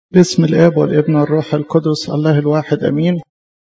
باسم الآب والابن والروح القدس الله الواحد أمين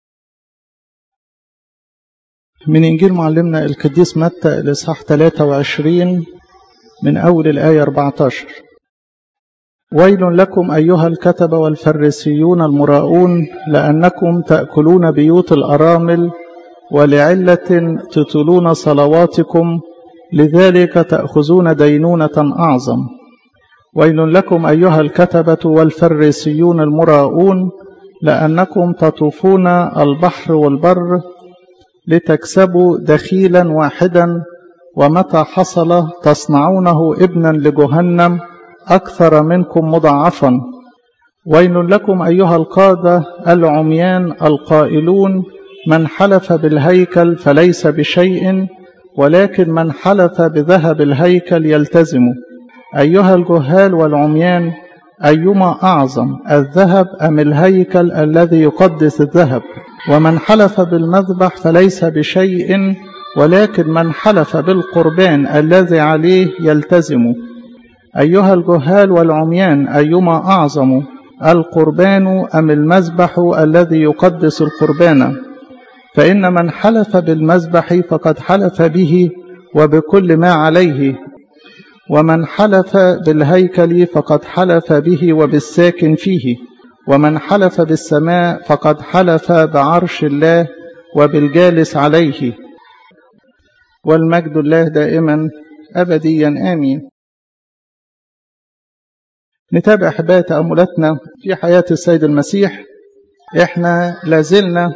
من إنجيل معلمنا القديس متى الإصحاح 23 من أول الآية 14 ويل لكم أيها الكتبة والفريسيون المراؤون لأنكم تأكلون بيوت الأرامل ولعلة تطلون صلواتكم لذلك تأخذون دينونة أعظم ويل لكم أيها الكتبة والفريسيون المراؤون لأنكم تطوفون البحر والبر لتكسبوا دخيلا واحدا ومتى حصل تصنعونه ابنا لجهنم أكثر منكم مضاعفا ويل لكم أيها القادة العميان القائلون من حلف بالهيكل فليس بشيء ولكن من حلف بذهب الهيكل يلتزم أيها الجهال والعميان أيما أعظم الذهب أم الهيكل الذي يقدس الذهب ومن حلف بالمذبح فليس بشيء ولكن من حلف بالقربان الذي عليه يلتزم أيها الجهال والعميان أيما أعظم القربان أم المذبح الذي يقدس القربان فإن من حلف بالمذبح فقد حلف به وبكل ما عليه ومن حلف بالهيكل فقد حلف به وبالساكن فيه ومن حلف بالسماء فقد حلف بعرش الله وبالجالس عليه والمجد الله دائما أبديا آمين نتابع أحباء تأملاتنا في حياة السيد المسيح إحنا لازلنا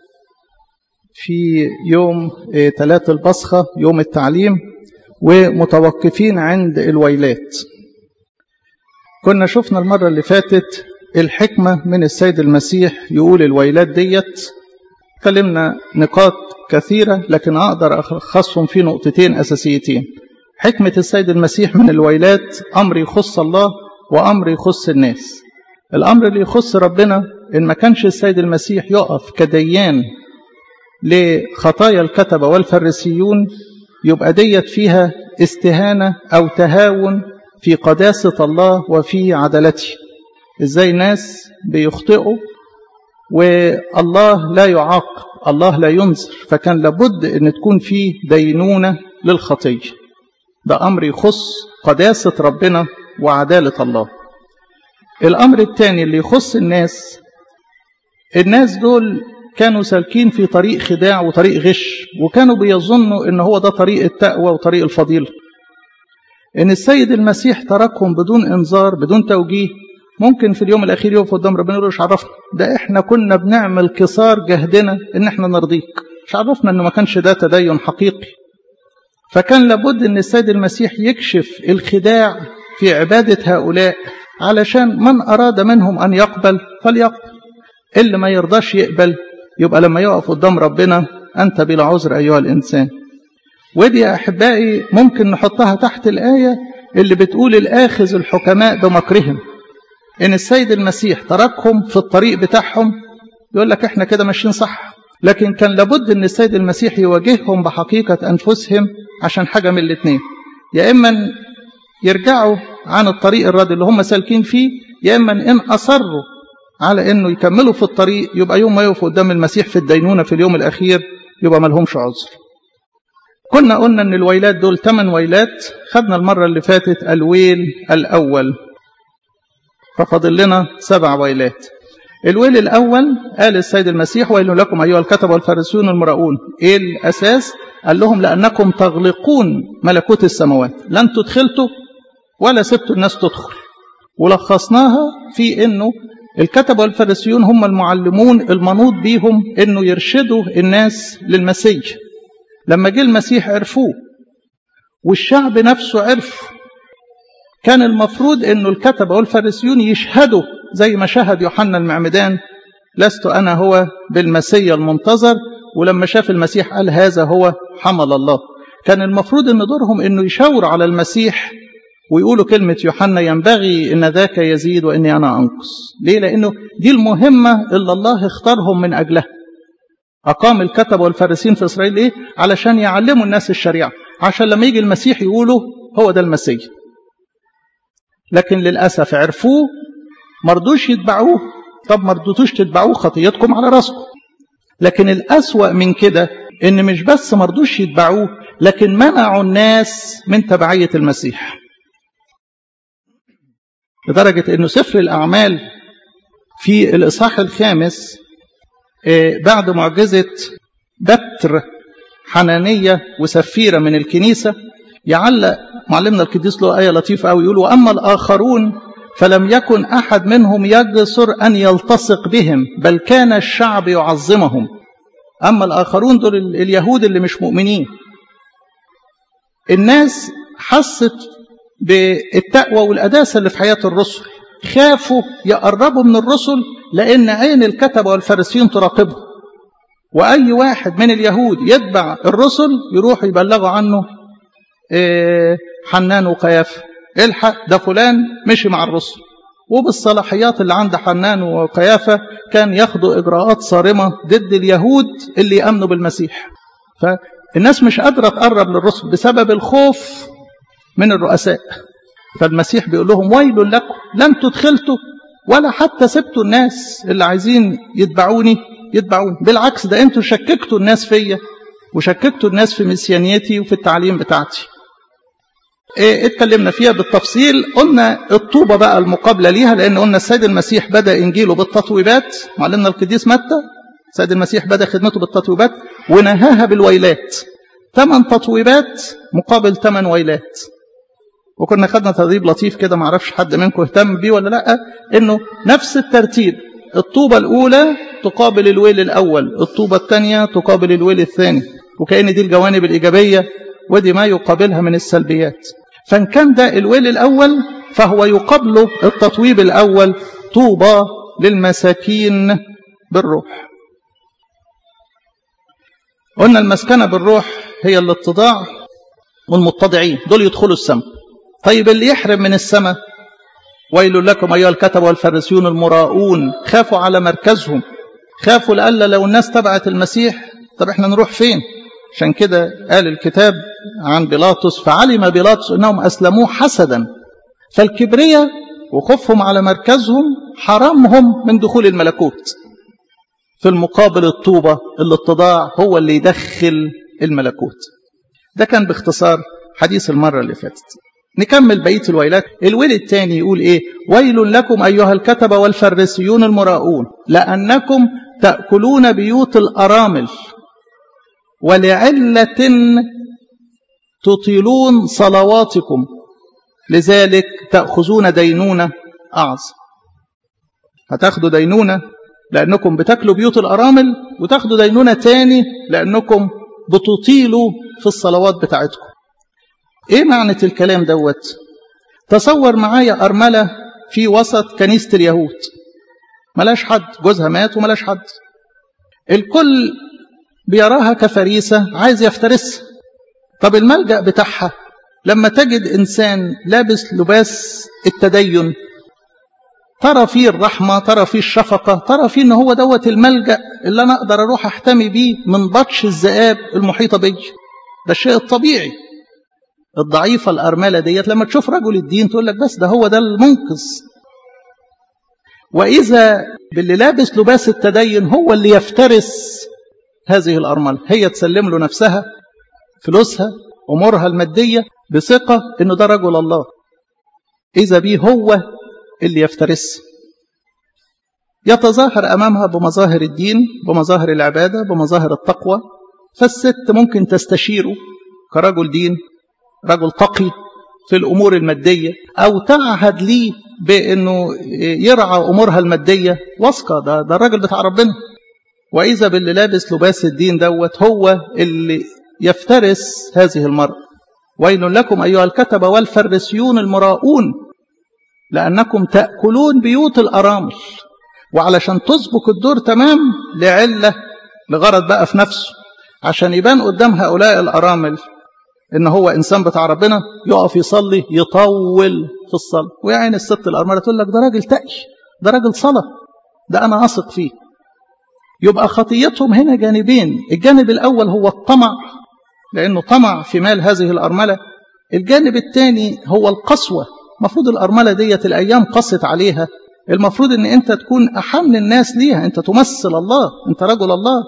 في يوم ثلاث البصخة يوم التعليم ومتوقفين عند الويلات كنا شفنا المرة اللي فاتت الحكمة من السيد المسيح يقول الويلات ديت كلمنا نقاط كثيرة لكن أقدر أخصهم في نقطتين أساسيتين حكمة السيد المسيح من الويلات أمر يخص الله وأمر يخص الناس الأمر اللي يخص ربنا إن ما كانش السيد المسيح يقف كديان لخطايا الكتبة والفريسيون يبقى ديت فيها استهانة أو تهاون في قداسة الله وفي عدالته إزاي ناس بيخطئوا والله لا يعاقب الله لا ينظر فكان لابد أن تكون فيه دينونة للخطية ده أمر يخص قداسة ربنا وعدالة الله الأمر الثاني اللي يخص الناس الناس دول كانوا سالكين في طريق خداع وطريق غش وكانوا بيظنوا ان هو ده طريق التقوى وطريق الفضيلة ان السيد المسيح تركهم بدون انذار بدون توجيه ممكن في اليوم الاخير يقف قدام ربنا يقول مش عرفنا ده احنا كنا بنعمل كسار جهدنا ان احنا نرضيك مش عرفنا انه ما كانش ده تدين حقيقي فكان لابد ان السيد المسيح يكشف الخداع في عبادة هؤلاء علشان من اراد منهم ان يقبل فليقبل اللي ما يرضاش يقبل يبقى لما يقف قدام ربنا أنت بلا عذر أيها الإنسان ودي يا أحبائي ممكن نحطها تحت الآية اللي بتقول الآخذ الحكماء بمكرهم إن السيد المسيح تركهم في الطريق بتاعهم يقول لك إحنا كده ماشيين صح لكن كان لابد إن السيد المسيح يواجههم بحقيقة أنفسهم عشان حاجة من الاثنين يا إما يرجعوا عن الطريق الراضي اللي هم سالكين فيه يا إما إن أصروا على انه يكملوا في الطريق يبقى يوم ما يقفوا قدام المسيح في الدينونه في اليوم الاخير يبقى ما لهمش عذر. كنا قلنا ان الويلات دول ثمان ويلات خدنا المره اللي فاتت الويل الاول ففاضل لنا سبع ويلات. الويل الاول قال السيد المسيح ويل لكم ايها الكتبه والفارسيون المراؤون ايه الاساس؟ قال لهم لانكم تغلقون ملكوت السماوات لن تدخلتوا ولا سبتوا الناس تدخل. ولخصناها في انه الكتبة والفريسيون هم المعلمون المنوط بيهم انه يرشدوا الناس للمسيح لما جه المسيح عرفوه والشعب نفسه عرف كان المفروض انه الكتبة والفريسيون يشهدوا زي ما شهد يوحنا المعمدان لست انا هو بالمسيا المنتظر ولما شاف المسيح قال هذا هو حمل الله كان المفروض ان دورهم انه يشاوروا على المسيح ويقولوا كلمة يوحنا ينبغي إن ذاك يزيد وإني أنا أنقص ليه؟ لأنه دي المهمة اللي الله اختارهم من أجلها أقام الكتب والفارسين في إسرائيل إيه؟ علشان يعلموا الناس الشريعة عشان لما يجي المسيح يقولوا هو ده المسيح لكن للأسف عرفوه مرضوش يتبعوه طب مرضوتوش تتبعوه خطيتكم على راسكم لكن الأسوأ من كده إن مش بس مرضوش يتبعوه لكن منعوا الناس من تبعية المسيح لدرجة إنه سفر الأعمال في الإصحاح الخامس بعد معجزة بتر حنانية وسفيرة من الكنيسة يعلق معلمنا القديس له آية لطيفة أوي يقول وأما الآخرون فلم يكن أحد منهم يجسر أن يلتصق بهم بل كان الشعب يعظمهم أما الآخرون دول اليهود اللي مش مؤمنين الناس حست بالتقوى والقداسة اللي في حياة الرسل خافوا يقربوا من الرسل لأن عين الكتبة والفارسيين تراقبهم وأي واحد من اليهود يتبع الرسل يروح يبلغوا عنه حنان وقيافة الحق ده فلان مشي مع الرسل وبالصلاحيات اللي عند حنان وقيافة كان ياخدوا إجراءات صارمة ضد اليهود اللي يأمنوا بالمسيح فالناس مش قادرة تقرب للرسل بسبب الخوف من الرؤساء فالمسيح بيقول لهم ويل لكم لن تدخلتوا ولا حتى سبتوا الناس اللي عايزين يتبعوني يتبعوني بالعكس ده انتوا شككتوا الناس فيا وشككتوا الناس في مسيانيتي وفي التعليم بتاعتي ايه اتكلمنا فيها بالتفصيل قلنا الطوبة بقى المقابلة ليها لأن قلنا السيد المسيح بدأ إنجيله بالتطويبات معلمنا القديس متى السيد المسيح بدأ خدمته بالتطويبات ونهاها بالويلات ثمان تطويبات مقابل ثمان ويلات وكنا خدنا تدريب لطيف كده معرفش حد منكم اهتم بيه ولا لا انه نفس الترتيب الطوبة الأولى تقابل الويل الأول الطوبة الثانية تقابل الويل الثاني وكأن دي الجوانب الإيجابية ودي ما يقابلها من السلبيات فإن كان ده الويل الأول فهو يقابله التطويب الأول طوبى للمساكين بالروح قلنا المسكنة بالروح هي الاتضاع والمتضعين دول يدخلوا السماء طيب اللي يحرم من السماء ويل لكم أيها الكتب والفريسيون المراؤون خافوا على مركزهم خافوا لألا لو الناس تبعت المسيح طب احنا نروح فين عشان كده قال الكتاب عن بيلاطس فعلم بيلاطس انهم اسلموه حسدا فالكبرية وخوفهم على مركزهم حرمهم من دخول الملكوت في المقابل الطوبة الاتضاع هو اللي يدخل الملكوت ده كان باختصار حديث المرة اللي فاتت نكمل بقية الويلات الويل الثاني يقول ايه ويل لكم أيها الكتبة والفريسيون المراؤون لأنكم تأكلون بيوت الأرامل ولعلة تطيلون صلواتكم لذلك تأخذون دينونة أعظم هتاخدوا دينونة لأنكم بتاكلوا بيوت الأرامل وتاخدوا دينونة تاني لأنكم بتطيلوا في الصلوات بتاعتكم ايه معنى الكلام دوت تصور معايا أرملة في وسط كنيسة اليهود ملاش حد جوزها مات وملاش حد الكل بيراها كفريسة عايز يفترسها طب الملجأ بتاعها لما تجد إنسان لابس لباس التدين ترى فيه الرحمة ترى فيه الشفقة ترى فيه إن هو دوت الملجأ اللي أنا أقدر أروح أحتمي بيه من بطش الذئاب المحيطة بي ده الشيء الطبيعي الضعيفة الأرملة ديت لما تشوف رجل الدين تقول لك بس ده هو ده المنقذ وإذا باللي لابس لباس التدين هو اللي يفترس هذه الأرملة هي تسلم له نفسها فلوسها أمورها المادية بثقة إنه ده رجل الله إذا بيه هو اللي يفترس يتظاهر أمامها بمظاهر الدين بمظاهر العبادة بمظاهر التقوى فالست ممكن تستشيره كرجل دين رجل تقي في الأمور المادية أو تعهد ليه بأنه يرعى أمورها المادية واثقة ده, ده الراجل بتاع ربنا وإذا باللي لابس لباس الدين دوت هو اللي يفترس هذه المرأة ويل لكم أيها الكتبة والفرسيون المراؤون لأنكم تأكلون بيوت الأرامل وعلشان تسبق الدور تمام لعلة لغرض بقى في نفسه عشان يبان قدام هؤلاء الأرامل إن هو إنسان بتاع ربنا يقف يصلي يطول في الصلاة ويعين الست الأرملة تقول لك ده راجل تقي ده راجل صلاة ده أنا أثق فيه يبقى خطيتهم هنا جانبين الجانب الأول هو الطمع لأنه طمع في مال هذه الأرملة الجانب الثاني هو القسوة مفروض الأرملة ديت الأيام قست عليها المفروض ان انت تكون احن الناس ليها انت تمثل الله انت رجل الله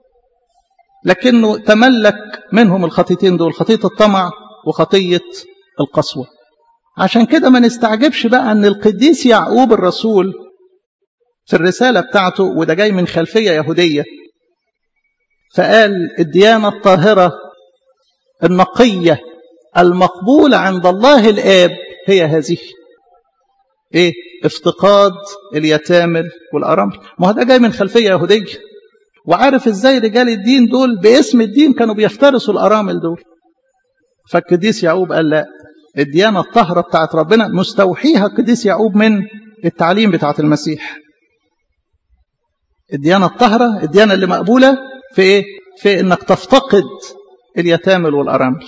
لكنه تملك منهم الخطيتين دول خطيه الطمع وخطيه القسوه عشان كده ما نستعجبش بقى ان القديس يعقوب الرسول في الرساله بتاعته وده جاي من خلفيه يهوديه فقال الديانه الطاهره النقيه المقبوله عند الله الاب هي هذه ايه افتقاد اليتامى والارامل ما هو ده جاي من خلفيه يهوديه وعارف ازاي رجال الدين دول باسم الدين كانوا بيفترسوا الارامل دول فالقديس يعقوب قال لا الديانه الطاهره بتاعت ربنا مستوحيها القديس يعقوب من التعليم بتاعت المسيح الديانه الطاهره الديانه اللي مقبوله في ايه في انك تفتقد اليتامى والارامل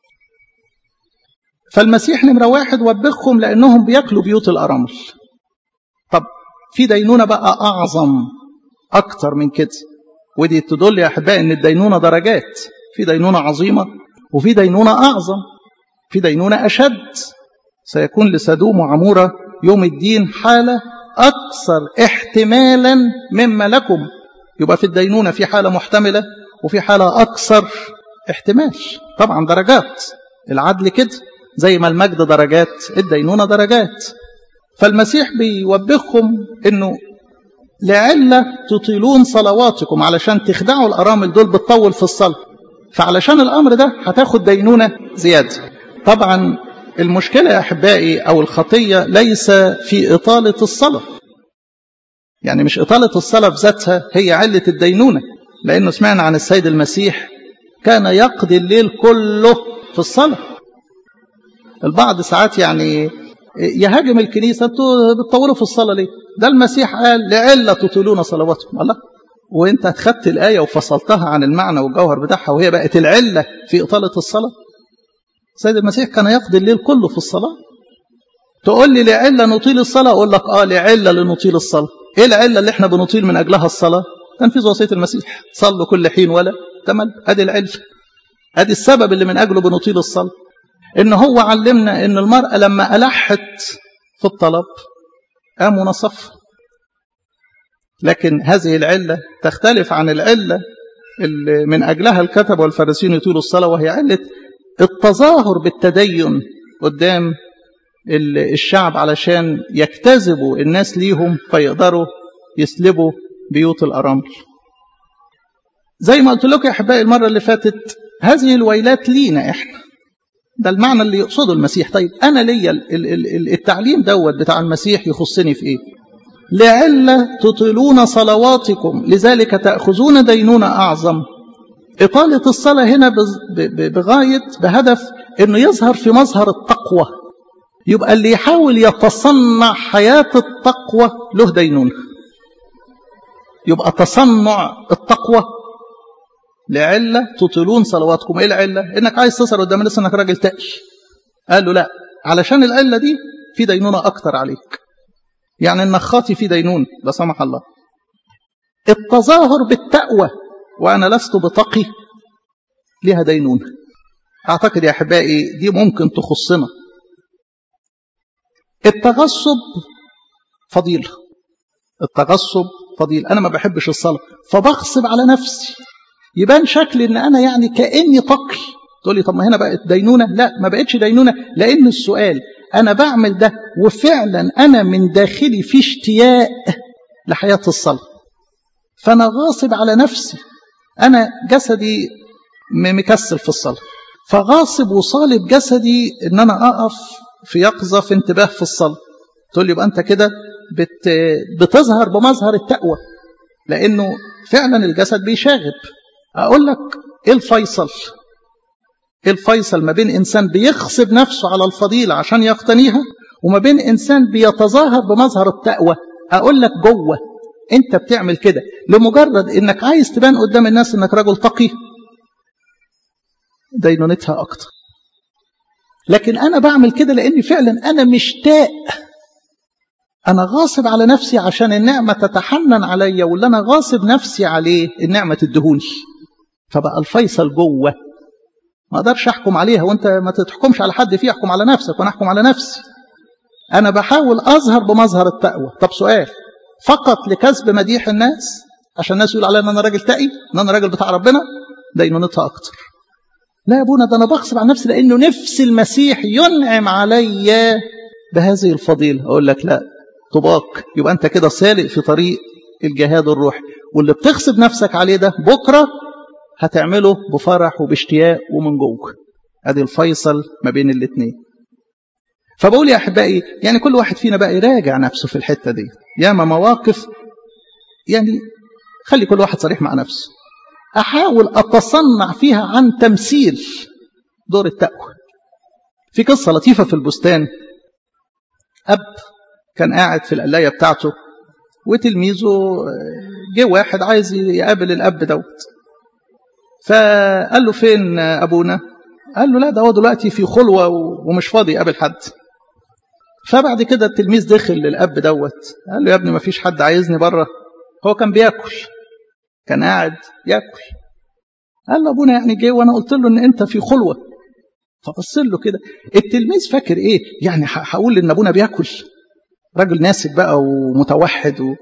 فالمسيح نمرة واحد وبخهم لأنهم بياكلوا بيوت الأرامل طب في دينونة بقى أعظم أكتر من كده ودي تدل يا أحبائي أن الدينونة درجات في دينونة عظيمة وفي دينونة أعظم في دينونة أشد سيكون لسدوم وعمورة يوم الدين حالة أكثر احتمالا مما لكم يبقى في الدينونة في حالة محتملة وفي حالة أكثر احتمال طبعا درجات العدل كده زي ما المجد درجات الدينونة درجات فالمسيح بيوبخهم انه لعلة تطيلون صلواتكم علشان تخدعوا الأرامل دول بتطول في الصلاة فعلشان الأمر ده هتاخد دينونة زيادة طبعا المشكلة يا أحبائي أو الخطية ليس في إطالة الصلاة يعني مش إطالة الصلاة بذاتها هي علة الدينونة لأنه سمعنا عن السيد المسيح كان يقضي الليل كله في الصلاة البعض ساعات يعني يهاجم الكنيسة انتوا بتطولوا في الصلاة ليه ده المسيح قال لعلة تطولون صلواتكم الله وانت اخدت الآية وفصلتها عن المعنى والجوهر بتاعها وهي بقت العلة في إطالة الصلاة سيد المسيح كان يقضي الليل كله في الصلاة تقول لي لعلة نطيل الصلاة أقول لك آه لعلة لنطيل الصلاة إيه العلة اللي احنا بنطيل من أجلها الصلاة تنفيذ وصية المسيح صلوا كل حين ولا تمل أدي العلة أدي السبب اللي من أجله بنطيل الصلاة إن هو علمنا إن المرأة لما ألحت في الطلب قاموا نصف لكن هذه العلة تختلف عن العلة اللي من أجلها الكتب والفارسيين يطيلوا الصلاة وهي علة التظاهر بالتدين قدام الشعب علشان يجتذبوا الناس ليهم فيقدروا يسلبوا بيوت الأرامل زي ما قلت لكم يا أحبائي المرة اللي فاتت هذه الويلات لينا إحنا ده المعنى اللي يقصده المسيح طيب أنا ليا التعليم دوت بتاع المسيح يخصني في إيه لعلة تطيلون صلواتكم لذلك تأخذون دينونة أعظم إطالة الصلاة هنا بغاية بهدف أنه يظهر في مظهر التقوى يبقى اللي يحاول يتصنع حياة التقوى له دينونة يبقى تصنع التقوى لعلة تطيلون صلواتكم ايه العلة انك عايز تسهر قدام الناس انك راجل تقي قال له لا علشان العلة دي في دينونة اكتر عليك يعني انك خاطي في دينونة لا سمح الله التظاهر بالتقوى وانا لست بتقي لها دينونة اعتقد يا احبائي دي ممكن تخصنا التغصب فضيلة التغصب فضيلة أنا ما بحبش الصلاة فبغصب على نفسي يبان شكلي ان انا يعني كاني تقي تقول لي طب ما هنا بقت دينونه لا ما بقتش دينونه لان السؤال انا بعمل ده وفعلا انا من داخلي في اشتياق لحياه الصلاه فانا غاصب على نفسي انا جسدي مكسل في الصلاه فغاصب وصالب جسدي ان انا اقف في يقظه في انتباه في الصلاه تقول لي يبقى انت كده بت بتظهر بمظهر التقوى لانه فعلا الجسد بيشاغب أقول لك إيه الفيصل إيه الفيصل ما بين إنسان بيغصب نفسه على الفضيلة عشان يقتنيها وما بين إنسان بيتظاهر بمظهر التقوى أقول لك جوه أنت بتعمل كده لمجرد إنك عايز تبان قدام الناس إنك رجل تقي دينونتها أكتر لكن أنا بعمل كده لأني فعلا أنا مشتاق أنا غاصب على نفسي عشان النعمة تتحنن عليا واللي أنا غاصب نفسي عليه النعمة تدهوني فبقى الفيصل جوه ما اقدرش احكم عليها وانت ما تحكمش على حد فيه احكم على نفسك وانا احكم على نفسي أنا بحاول أظهر بمظهر التقوى طب سؤال فقط لكسب مديح الناس عشان الناس يقول عليا ان انا راجل تقي ان انا راجل بتاع ربنا ده ينونتها اكتر لا يا ابونا ده انا بغصب عن نفسي لانه نفس المسيح ينعم عليا بهذه الفضيله اقول لك لا طباق يبقى انت كده سالق في طريق الجهاد الروحي واللي بتغصب نفسك عليه ده بكره هتعمله بفرح وباشتياق ومن جوه ادي الفيصل ما بين الاثنين فبقول يا احبائي يعني كل واحد فينا بقى يراجع نفسه في الحته دي ياما مواقف يعني خلي كل واحد صريح مع نفسه احاول اتصنع فيها عن تمثيل دور التقوى في قصه لطيفه في البستان اب كان قاعد في القلايه بتاعته وتلميذه جه واحد عايز يقابل الاب دوت فقال له فين ابونا قال له لا ده هو دلوقتي في خلوه ومش فاضي يقابل حد فبعد كده التلميذ دخل للاب دوت قال له يا ابني ما فيش حد عايزني بره هو كان بياكل كان قاعد ياكل قال له ابونا يعني جه وانا قلت له ان انت في خلوه فبص له كده التلميذ فاكر ايه يعني هقول ان ابونا بياكل راجل ناسك بقى ومتوحد و...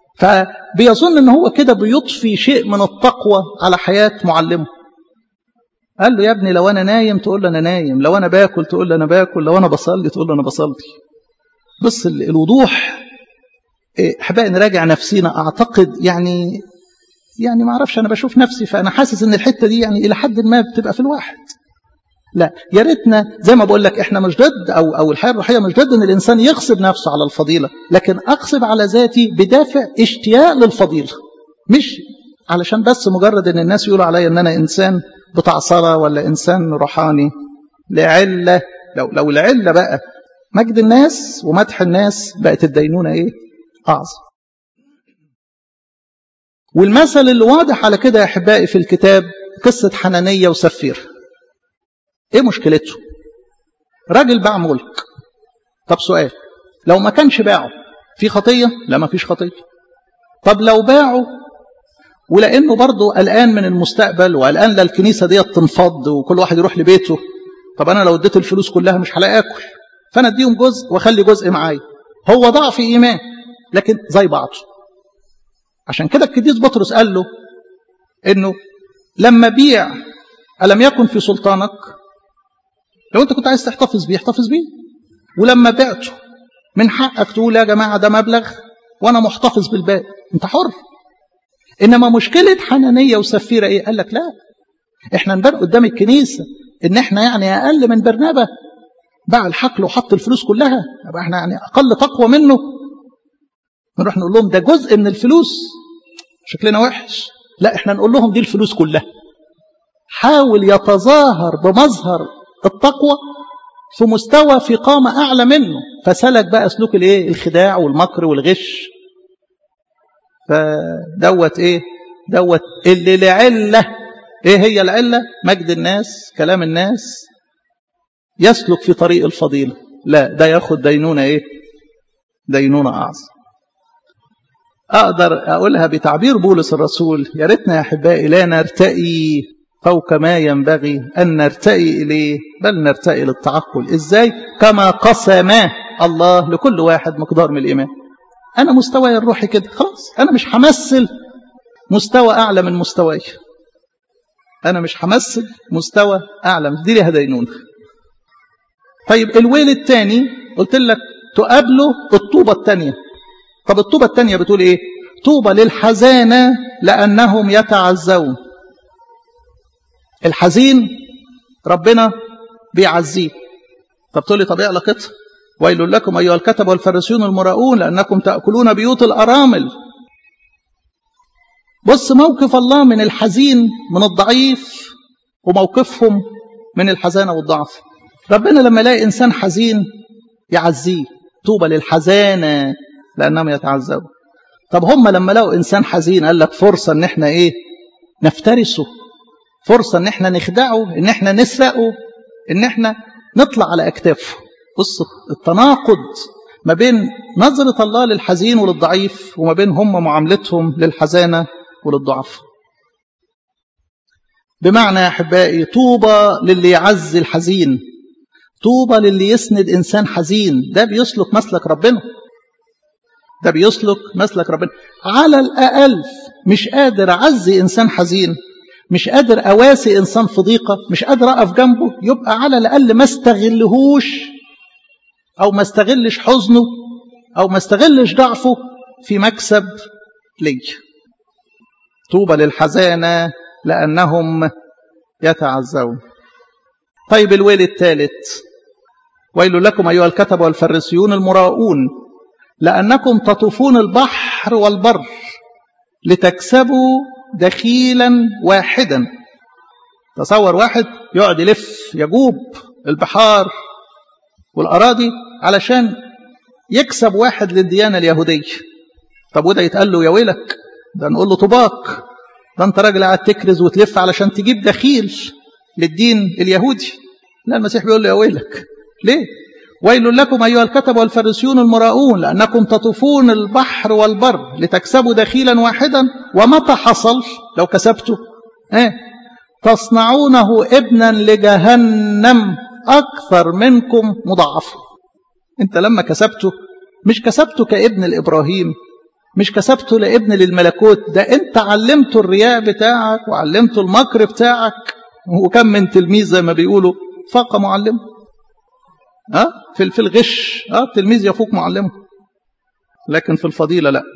فبيظن ان هو كده بيضفي شيء من التقوى على حياه معلمه قال له يا ابني لو انا نايم تقول له انا نايم لو انا باكل تقول له انا باكل لو انا بصلي تقول له انا بصلي بص الوضوح احبائي نراجع نفسينا اعتقد يعني يعني ما اعرفش انا بشوف نفسي فانا حاسس ان الحته دي يعني الى حد ما بتبقى في الواحد لا يا ريتنا زي ما بقول لك احنا مش ضد او او الحياه الروحيه مش ضد ان الانسان يغصب نفسه على الفضيله لكن اغصب على ذاتي بدافع اشتياق للفضيله مش علشان بس مجرد ان الناس يقولوا عليا ان انا انسان بتاع صلاه ولا انسان روحاني لعله لو لو العله بقى مجد الناس ومدح الناس بقت الدينونه ايه؟ اعظم. والمثل اللي واضح على كده يا احبائي في الكتاب قصه حنانيه وسفير. ايه مشكلته؟ راجل باع ملك. طب سؤال لو ما كانش باعه في خطيه؟ لا ما فيش خطيه. طب لو باعه ولانه برضه قلقان من المستقبل وقلقان لا الكنيسه ديت تنفض وكل واحد يروح لبيته طب انا لو اديت الفلوس كلها مش هلاقي اكل فانا اديهم جزء واخلي جزء معايا هو ضعف ايمان لكن زي بعضه عشان كده القديس بطرس قال له انه لما بيع الم يكن في سلطانك لو انت كنت عايز تحتفظ بيه احتفظ بيه ولما بعته من حقك تقول يا جماعه ده مبلغ وانا محتفظ بالباقي انت حر انما مشكله حنانيه وسفيره ايه قال لك لا احنا نبان قدام الكنيسه ان احنا يعني اقل من برنابه باع الحقل وحط الفلوس كلها يبقى احنا يعني اقل تقوى منه نروح نقول لهم ده جزء من الفلوس شكلنا وحش لا احنا نقول لهم دي الفلوس كلها حاول يتظاهر بمظهر التقوى في مستوى في قامة أعلى منه فسلك بقى سلوك الايه الخداع والمكر والغش فدوت ايه دوت اللي لعلة ايه هي العلة مجد الناس كلام الناس يسلك في طريق الفضيلة لا ده ياخد دينونة ايه دينونة أعظم أقدر أقولها بتعبير بولس الرسول يا ريتنا يا أحبائي لا نرتقي فوق ما ينبغي أن نرتقي إليه بل نرتقي للتعقل إزاي كما قسم الله لكل واحد مقدار من الإيمان أنا مستواي الروحي كده خلاص أنا مش همثل مستوى أعلى من مستواي أنا مش همثل مستوى أعلى دي ليها دينونة طيب الويل الثاني قلت لك تقابله الطوبة الثانية طب الطوبة الثانية بتقول إيه طوبى للحزانة لأنهم يتعزون الحزين ربنا بيعزيه طب تقول لي طب ايه علاقتها ويل لكم ايها الكتب والفريسيون المراؤون لانكم تاكلون بيوت الارامل بص موقف الله من الحزين من الضعيف وموقفهم من الحزانه والضعف ربنا لما يلاقي انسان حزين يعزيه طوبى للحزانه لانهم يتعذبون طب هم لما لقوا انسان حزين قال لك فرصه ان احنا ايه نفترسه فرصة ان احنا نخدعه ان احنا نسرقه ان احنا نطلع على اكتافه بص التناقض ما بين نظرة الله للحزين وللضعيف وما بين هم معاملتهم للحزانة وللضعف بمعنى يا احبائي طوبى للي يعز الحزين طوبى للي يسند إنسان حزين ده بيسلك مسلك ربنا ده بيسلك مسلك ربنا على الأقل مش قادر أعزي إنسان حزين مش قادر أواسي إنسان في ضيقة مش قادر أقف جنبه يبقى على الأقل ما استغلهوش أو ما استغلش حزنه أو ما استغلش ضعفه في مكسب لي طوبى للحزانة لأنهم يتعزون طيب الويل الثالث ويل لكم أيها الكتب والفريسيون المراؤون لأنكم تطوفون البحر والبر لتكسبوا دخيلا واحدا تصور واحد يقعد يلف يجوب البحار والأراضي علشان يكسب واحد للديانة اليهودية طب وده يتقال له يا ويلك ده نقول له طباق ده انت راجل قاعد تكرز وتلف علشان تجيب دخيل للدين اليهودي لا المسيح بيقول له يا ويلك ليه ويل لكم أيها الكتب والفريسيون المراؤون لأنكم تطوفون البحر والبر لتكسبوا دخيلا واحدا ومتى حصل لو كسبته ايه تصنعونه ابنا لجهنم أكثر منكم مضاعفا انت لما كسبته مش كسبته كابن لإبراهيم مش كسبته لابن للملكوت ده انت علمته الرياء بتاعك وعلمته المكر بتاعك وكم من تلميذ زي ما بيقولوا فاق معلمه أه؟ في في الغش أه؟ التلميذ يفوق معلمه لكن في الفضيلة لا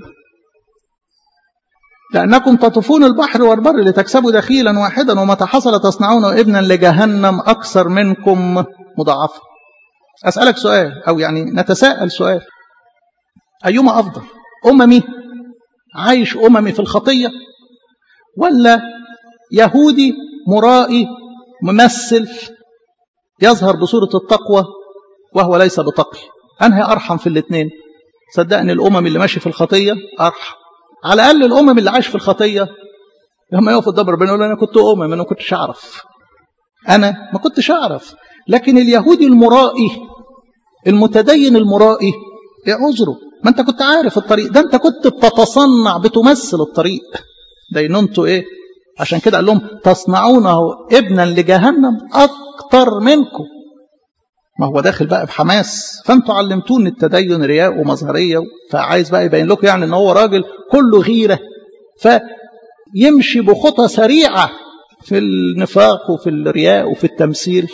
لأنكم تطوفون البحر والبر لتكسبوا دخيلا واحدا ومتى حصل تصنعون ابنا لجهنم أكثر منكم مضاعفا أسألك سؤال أو يعني نتساءل سؤال أيما أفضل أممي عايش أممي في الخطية ولا يهودي مرائي ممثل يظهر بصورة التقوى وهو ليس بتقي أنهي أرحم في الاثنين صدقني الأمم اللي ماشي في الخطية أرحم على الأقل الأمم اللي عايش في الخطية لما يقف قدام ربنا يقول أنا كنت أمم أنا ما كنتش أعرف أنا ما كنتش أعرف لكن اليهودي المرائي المتدين المرائي إيه عذره ما أنت كنت عارف الطريق ده أنت كنت بتتصنع بتمثل الطريق دينونته إيه عشان كده قال لهم تصنعونه ابنا لجهنم أكتر منكم ما هو داخل بقى بحماس فانتوا علمتون التدين رياء ومظهريه فعايز بقى يبين لكم يعني ان هو راجل كله غيره فيمشي بخطى سريعه في النفاق وفي الرياء وفي التمثيل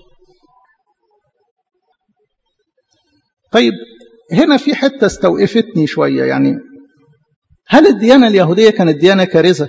طيب هنا في حته استوقفتني شويه يعني هل الديانه اليهوديه كانت ديانه كارثه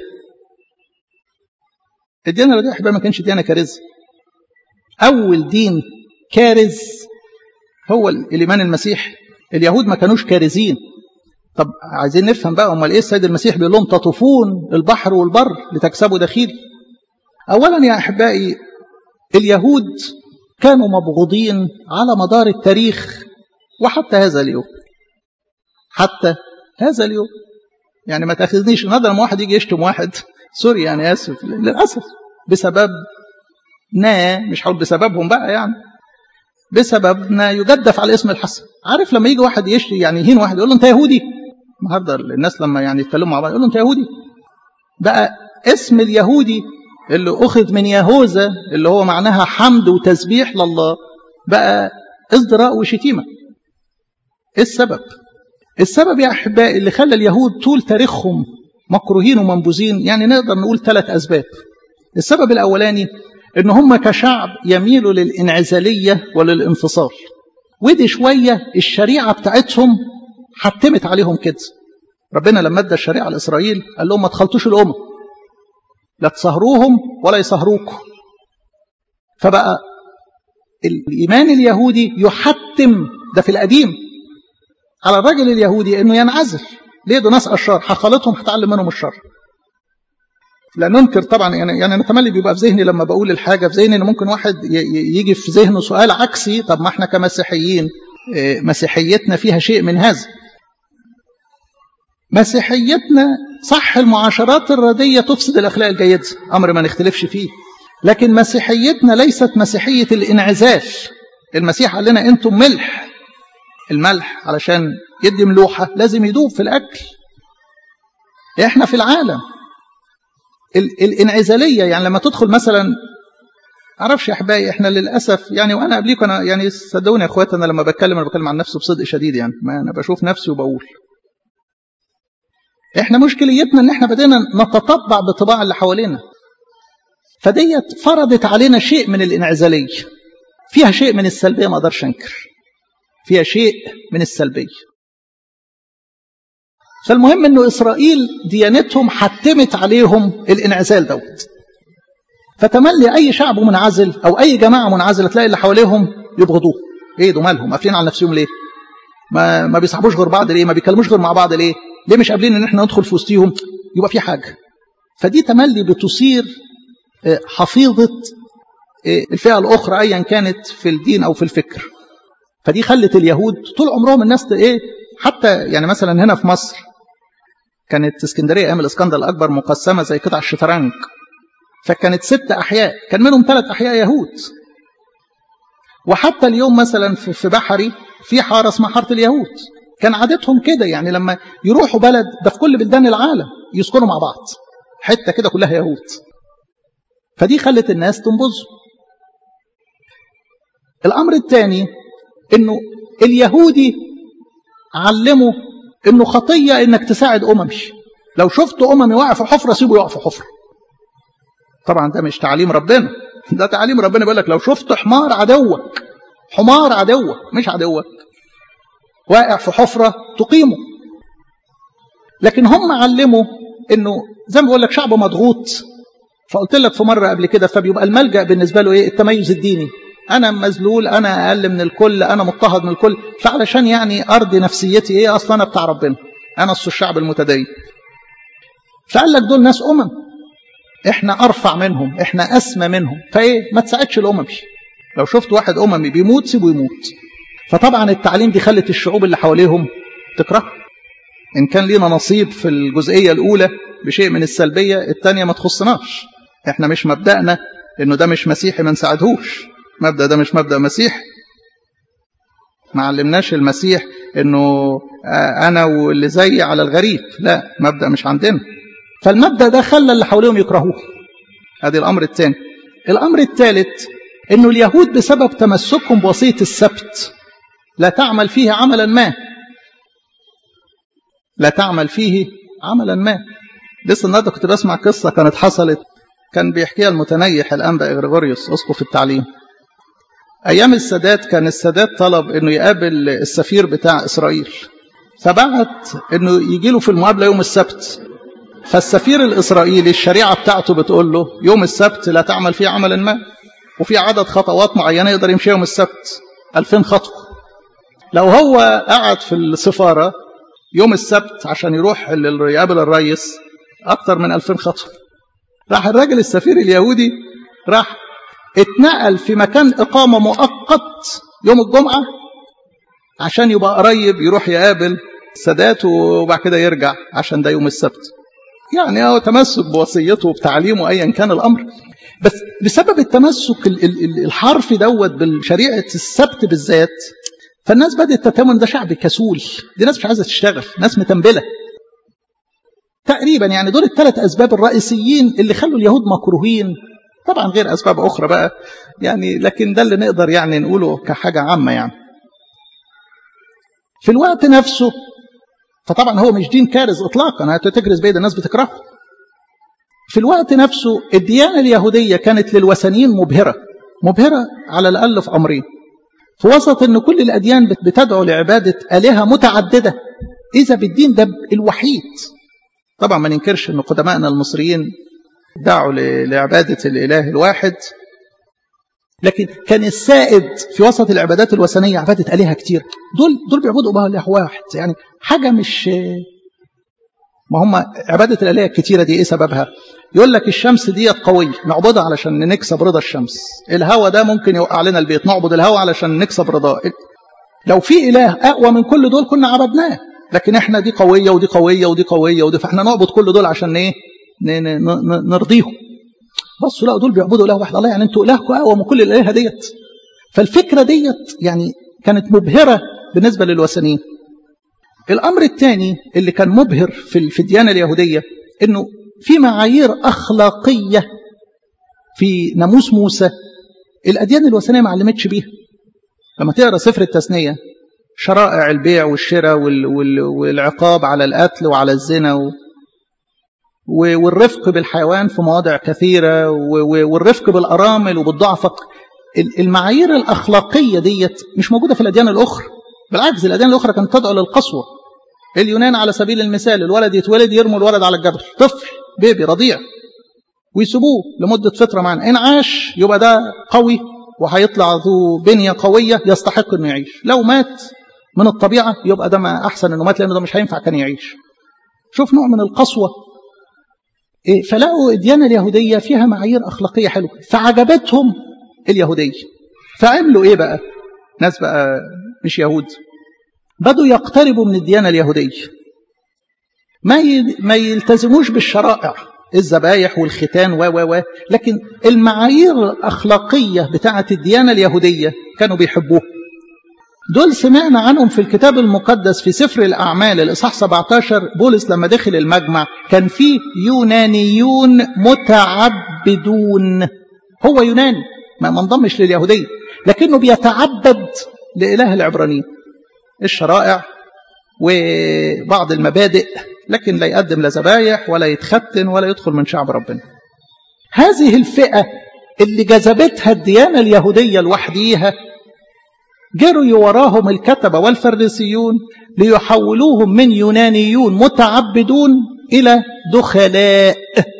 الديانه اليهوديه احبائي ما كانش ديانه كارثه اول دين كارز هو الإيمان المسيحي اليهود ما كانوش كارزين طب عايزين نفهم بقى امال ايه السيد المسيح بيقول لهم تطوفون البحر والبر لتكسبوا دخيل اولا يا احبائي اليهود كانوا مبغوضين على مدار التاريخ وحتى هذا اليوم حتى هذا اليوم يعني ما تاخذنيش النهارده لما واحد يجي يشتم واحد سوري يعني اسف للاسف بسبب نا مش هقول بسببهم بقى يعني بسبب ما يجدف على اسم الحسن عارف لما يجي واحد يشتي يعني يهين واحد يقول له انت يهودي النهارده الناس لما يعني يتكلموا مع بعض يقول له انت يهودي بقى اسم اليهودي اللي اخذ من يهوذا اللي هو معناها حمد وتسبيح لله بقى ازدراء وشتيمه ايه السبب السبب يا احبائي اللي خلى اليهود طول تاريخهم مكروهين ومنبوذين يعني نقدر نقول ثلاث اسباب السبب الاولاني ان هم كشعب يميلوا للانعزاليه وللانفصال ودي شويه الشريعه بتاعتهم حتمت عليهم كده ربنا لما ادى الشريعه لاسرائيل قال لهم ما تخلطوش الامم لا تسهروهم ولا يسهروكم فبقى الايمان اليهودي يحتم ده في القديم على الراجل اليهودي انه ينعزل ليه دول ناس اشرار هخالطهم هتعلم منهم الشر لا ننكر طبعا يعني يعني انا تملي بيبقى في ذهني لما بقول الحاجه في ذهني ان ممكن واحد يجي في ذهنه سؤال عكسي طب ما احنا كمسيحيين مسيحيتنا فيها شيء من هذا مسيحيتنا صح المعاشرات الرديه تفسد الاخلاق الجيده امر ما نختلفش فيه لكن مسيحيتنا ليست مسيحيه الانعزال المسيح قال لنا انتم ملح الملح علشان يدي ملوحه لازم يدوب في الاكل احنا في العالم الانعزاليه يعني لما تدخل مثلا معرفش يا احبائي احنا للاسف يعني وانا قبليكم انا يعني صدقوني يا اخواتي انا لما بتكلم انا بتكلم عن نفسي بصدق شديد يعني ما انا بشوف نفسي وبقول احنا مشكلتنا ان احنا بدينا نتطبع بطباع اللي حوالينا فديت فرضت علينا شيء من الانعزاليه فيها شيء من السلبيه ما اقدرش انكر فيها شيء من السلبيه فالمهم انه اسرائيل ديانتهم حتمت عليهم الانعزال دوت فتملي اي شعب منعزل او اي جماعه منعزله تلاقي اللي حواليهم يبغضوه ايه دول مالهم قافلين على نفسهم ليه ما ما بيصاحبوش غير بعض ليه ما بيكلموش غير مع بعض ليه ليه مش قابلين ان احنا ندخل في وسطيهم يبقى في حاجه فدي تملي بتصير حفيظه الفئه الاخرى ايا كانت في الدين او في الفكر فدي خلت اليهود طول عمرهم الناس ايه حتى يعني مثلا هنا في مصر كانت اسكندريه ايام الاسكندر الاكبر مقسمه زي قطع الشطرنج فكانت ست احياء كان منهم ثلاث احياء يهود وحتى اليوم مثلا في بحري في حاره اسمها حاره اليهود كان عادتهم كده يعني لما يروحوا بلد ده في كل بلدان العالم يسكنوا مع بعض حته كده كلها يهود فدي خلت الناس تنبذوا الامر الثاني انه اليهودي علموا انه خطيه انك تساعد اممي لو شفت اممي واقع في حفره سيبه يقع في حفره طبعا ده مش تعليم ربنا ده تعليم ربنا بيقول لك لو شفت حمار عدوك حمار عدوك مش عدوك واقع في حفره تقيمه لكن هم علموا انه زي ما بقول لك شعب مضغوط فقلت لك في مره قبل كده فبيبقى الملجا بالنسبه له ايه التميز الديني انا مذلول انا اقل من الكل انا مضطهد من الكل فعلشان يعني ارضي نفسيتي ايه اصلا انا بتاع ربنا انا اصل الشعب المتدين فقال لك دول ناس امم احنا ارفع منهم احنا اسمى منهم فايه ما تساعدش الاممي لو شفت واحد اممي بيموت سيبه يموت فطبعا التعليم دي خلت الشعوب اللي حواليهم تكره ان كان لينا نصيب في الجزئيه الاولى بشيء من السلبيه الثانيه ما تخصناش احنا مش مبدأنا انه ده مش مسيحي ما نساعدهوش مبدأ ده مش مبدأ مسيحي ما علمناش المسيح انه انا واللي زيي على الغريب لا مبدأ مش عندنا فالمبدأ ده خلى اللي حواليهم يكرهوه ادي الامر الثاني الامر الثالث انه اليهود بسبب تمسكهم بوصيه السبت لا تعمل فيه عملا ما لا تعمل فيه عملا ما لسه النهارده كنت بسمع قصه كانت حصلت كان بيحكيها المتنيح الانبا اغريغوريوس اسقف التعليم ايام السادات كان السادات طلب انه يقابل السفير بتاع اسرائيل فبعت انه يجي له في المقابله يوم السبت فالسفير الاسرائيلي الشريعه بتاعته بتقول له يوم السبت لا تعمل فيه عملا ما وفي عدد خطوات معينه يقدر يمشي يوم السبت 2000 خطوه لو هو قعد في السفاره يوم السبت عشان يروح يقابل الرئيس اكتر من 2000 خطوه راح الراجل السفير اليهودي راح اتنقل في مكان إقامة مؤقت يوم الجمعة عشان يبقى قريب يروح يقابل السادات وبعد كده يرجع عشان ده يوم السبت يعني هو تمسك بوصيته وبتعليمه أيا كان الأمر بس بسبب التمسك الحرفي دوت بالشريعة السبت بالذات فالناس بدأت تتمن ده شعب كسول دي ناس مش عايزة تشتغل ناس متنبلة تقريبا يعني دول الثلاث أسباب الرئيسيين اللي خلوا اليهود مكروهين طبعا غير أسباب أخرى بقى يعني لكن ده اللي نقدر يعني نقوله كحاجة عامة يعني في الوقت نفسه فطبعا هو مش دين كارز إطلاقا هتتكرز بيد الناس بتكرهه في الوقت نفسه الديانة اليهودية كانت للوثنيين مبهرة مبهرة على الأقل في أمرين في وسط أن كل الأديان بتدعو لعبادة آلهة متعددة إذا بالدين ده الوحيد طبعا ما ننكرش أن قدمائنا المصريين دعوا لعبادة الإله الواحد لكن كان السائد في وسط العبادات الوثنية عبادة آلهة كتير دول دول بيعبدوا بها إله واحد يعني حاجة مش ما هم عبادة الآلهة الكتيرة دي إيه سببها؟ يقول لك الشمس ديت قوية نعبدها علشان نكسب رضا الشمس الهوا ده ممكن يوقع لنا البيت نعبد الهوا علشان نكسب رضاه لو في إله أقوى من كل دول كنا عبدناه لكن احنا دي قوية ودي قوية ودي قوية ودي فاحنا نعبد كل دول عشان ايه نرضيهم بصوا لا دول بيعبدوا اله واحد الله يعني انتوا الهكم اقوى من كل الالهه ديت فالفكره ديت يعني كانت مبهره بالنسبه للوثنيين الامر الثاني اللي كان مبهر في في الديانه اليهوديه انه في معايير اخلاقيه في ناموس موسى الأديان الوثنية ما علمتش بيها لما تقرأ سفر التثنية شرائع البيع والشراء وال... وال... والعقاب على القتل وعلى الزنا و... والرفق بالحيوان في مواضع كثيرة والرفق بالأرامل وبالضعف المعايير الأخلاقية ديت مش موجودة في الأديان الأخرى بالعكس الأديان الأخرى كانت تدعو للقسوة اليونان على سبيل المثال الولد يتولد يرموا الولد على الجبل طفل بيبي رضيع ويسيبوه لمدة فترة معنا إن عاش يبقى ده قوي وهيطلع ذو بنية قوية يستحق إنه يعيش لو مات من الطبيعة يبقى ده ما أحسن إنه مات لأنه ده مش هينفع كان يعيش شوف نوع من القسوة إيه فلقوا الديانة اليهودية فيها معايير أخلاقية حلوة فعجبتهم اليهودية فعملوا إيه بقى ناس بقى مش يهود بدوا يقتربوا من الديانة اليهودية ما ما يلتزموش بالشرائع الذبايح والختان و و و لكن المعايير الأخلاقية بتاعة الديانة اليهودية كانوا بيحبوها دول سمعنا عنهم في الكتاب المقدس في سفر الأعمال الإصحاح 17 بولس لما دخل المجمع كان فيه يونانيون متعبدون هو يوناني ما منضمش لليهودية لكنه بيتعبد لإله العبرانيين الشرائع وبعض المبادئ لكن لا يقدم لا ذبايح ولا يتختن ولا يدخل من شعب ربنا هذه الفئة اللي جذبتها الديانة اليهودية لوحديها جروا وراهم الكتبة والفريسيون ليحولوهم من يونانيون متعبدون إلى دخلاء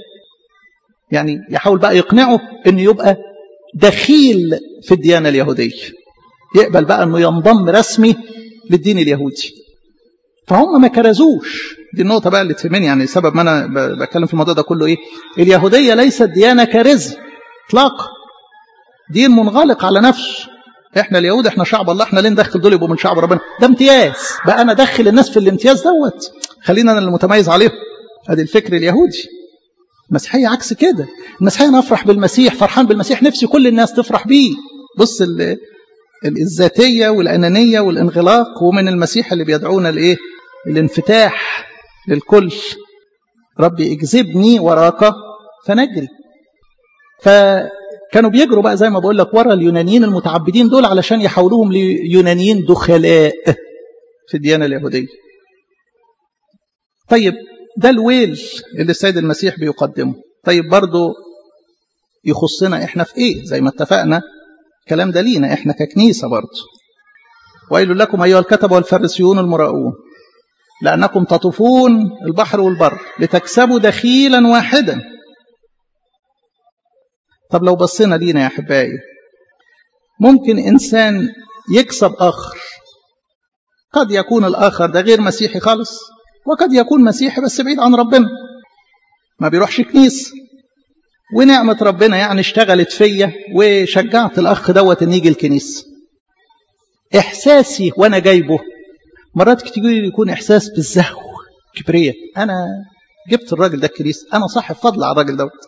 يعني يحاول بقى يقنعه أنه يبقى دخيل في الديانة اليهودية يقبل بقى أنه ينضم رسمي للدين اليهودي فهم ما كرزوش دي النقطة بقى اللي تهمني يعني سبب ما أنا بتكلم في الموضوع ده كله إيه اليهودية ليست ديانة كارزة إطلاقا دين منغلق على نفسه احنا اليهود احنا شعب الله احنا ليه ندخل دول يبقوا من شعب ربنا ده امتياز بقى انا ادخل الناس في الامتياز دوت خلينا انا المتميز عليهم ادي الفكر اليهودي المسيحيه عكس كده المسيحيه انا افرح بالمسيح فرحان بالمسيح نفسي كل الناس تفرح بيه بص الذاتيه والانانيه والانغلاق ومن المسيح اللي بيدعونا لايه الانفتاح للكل ربي اجذبني وراك فنجري فكانوا بيجروا بقى زي ما بقول لك ورا اليونانيين المتعبدين دول علشان يحولوهم ليونانيين دخلاء في الديانة اليهودية طيب ده الويل اللي السيد المسيح بيقدمه طيب برضه يخصنا احنا في ايه زي ما اتفقنا الكلام ده لينا احنا ككنيسة برضه ويل لكم أيها الكتب والفريسيون المراؤون لأنكم تطوفون البحر والبر لتكسبوا دخيلا واحدا طب لو بصينا لينا يا أحبائي ممكن إنسان يكسب آخر قد يكون الآخر ده غير مسيحي خالص وقد يكون مسيحي بس بعيد عن ربنا ما بيروحش كنيسة ونعمة ربنا يعني اشتغلت فيا وشجعت الأخ دوت إن يجي الكنيسة إحساسي وأنا جايبه مرات كتير يكون إحساس بالزهو كبرية أنا جبت الراجل ده الكنيسة أنا صاحب فضل على الراجل دوت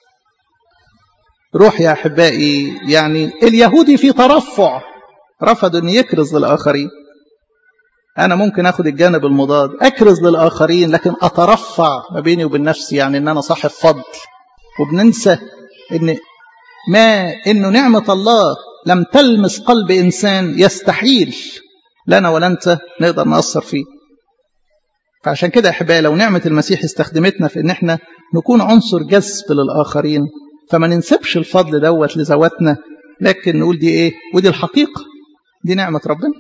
روح يا أحبائي يعني اليهودي في ترفع رفض أن يكرز للآخرين أنا ممكن أخذ الجانب المضاد أكرز للآخرين لكن أترفع ما بيني وبين نفسي يعني أن أنا صاحب فضل وبننسى أن ما أنه نعمة الله لم تلمس قلب إنسان يستحيل لنا ولا أنت نقدر نأثر فيه فعشان كده يا أحبائي لو نعمة المسيح استخدمتنا في أن احنا نكون عنصر جذب للآخرين فما ننسبش الفضل دوت لذواتنا لكن نقول دي ايه ودي الحقيقة دي نعمة ربنا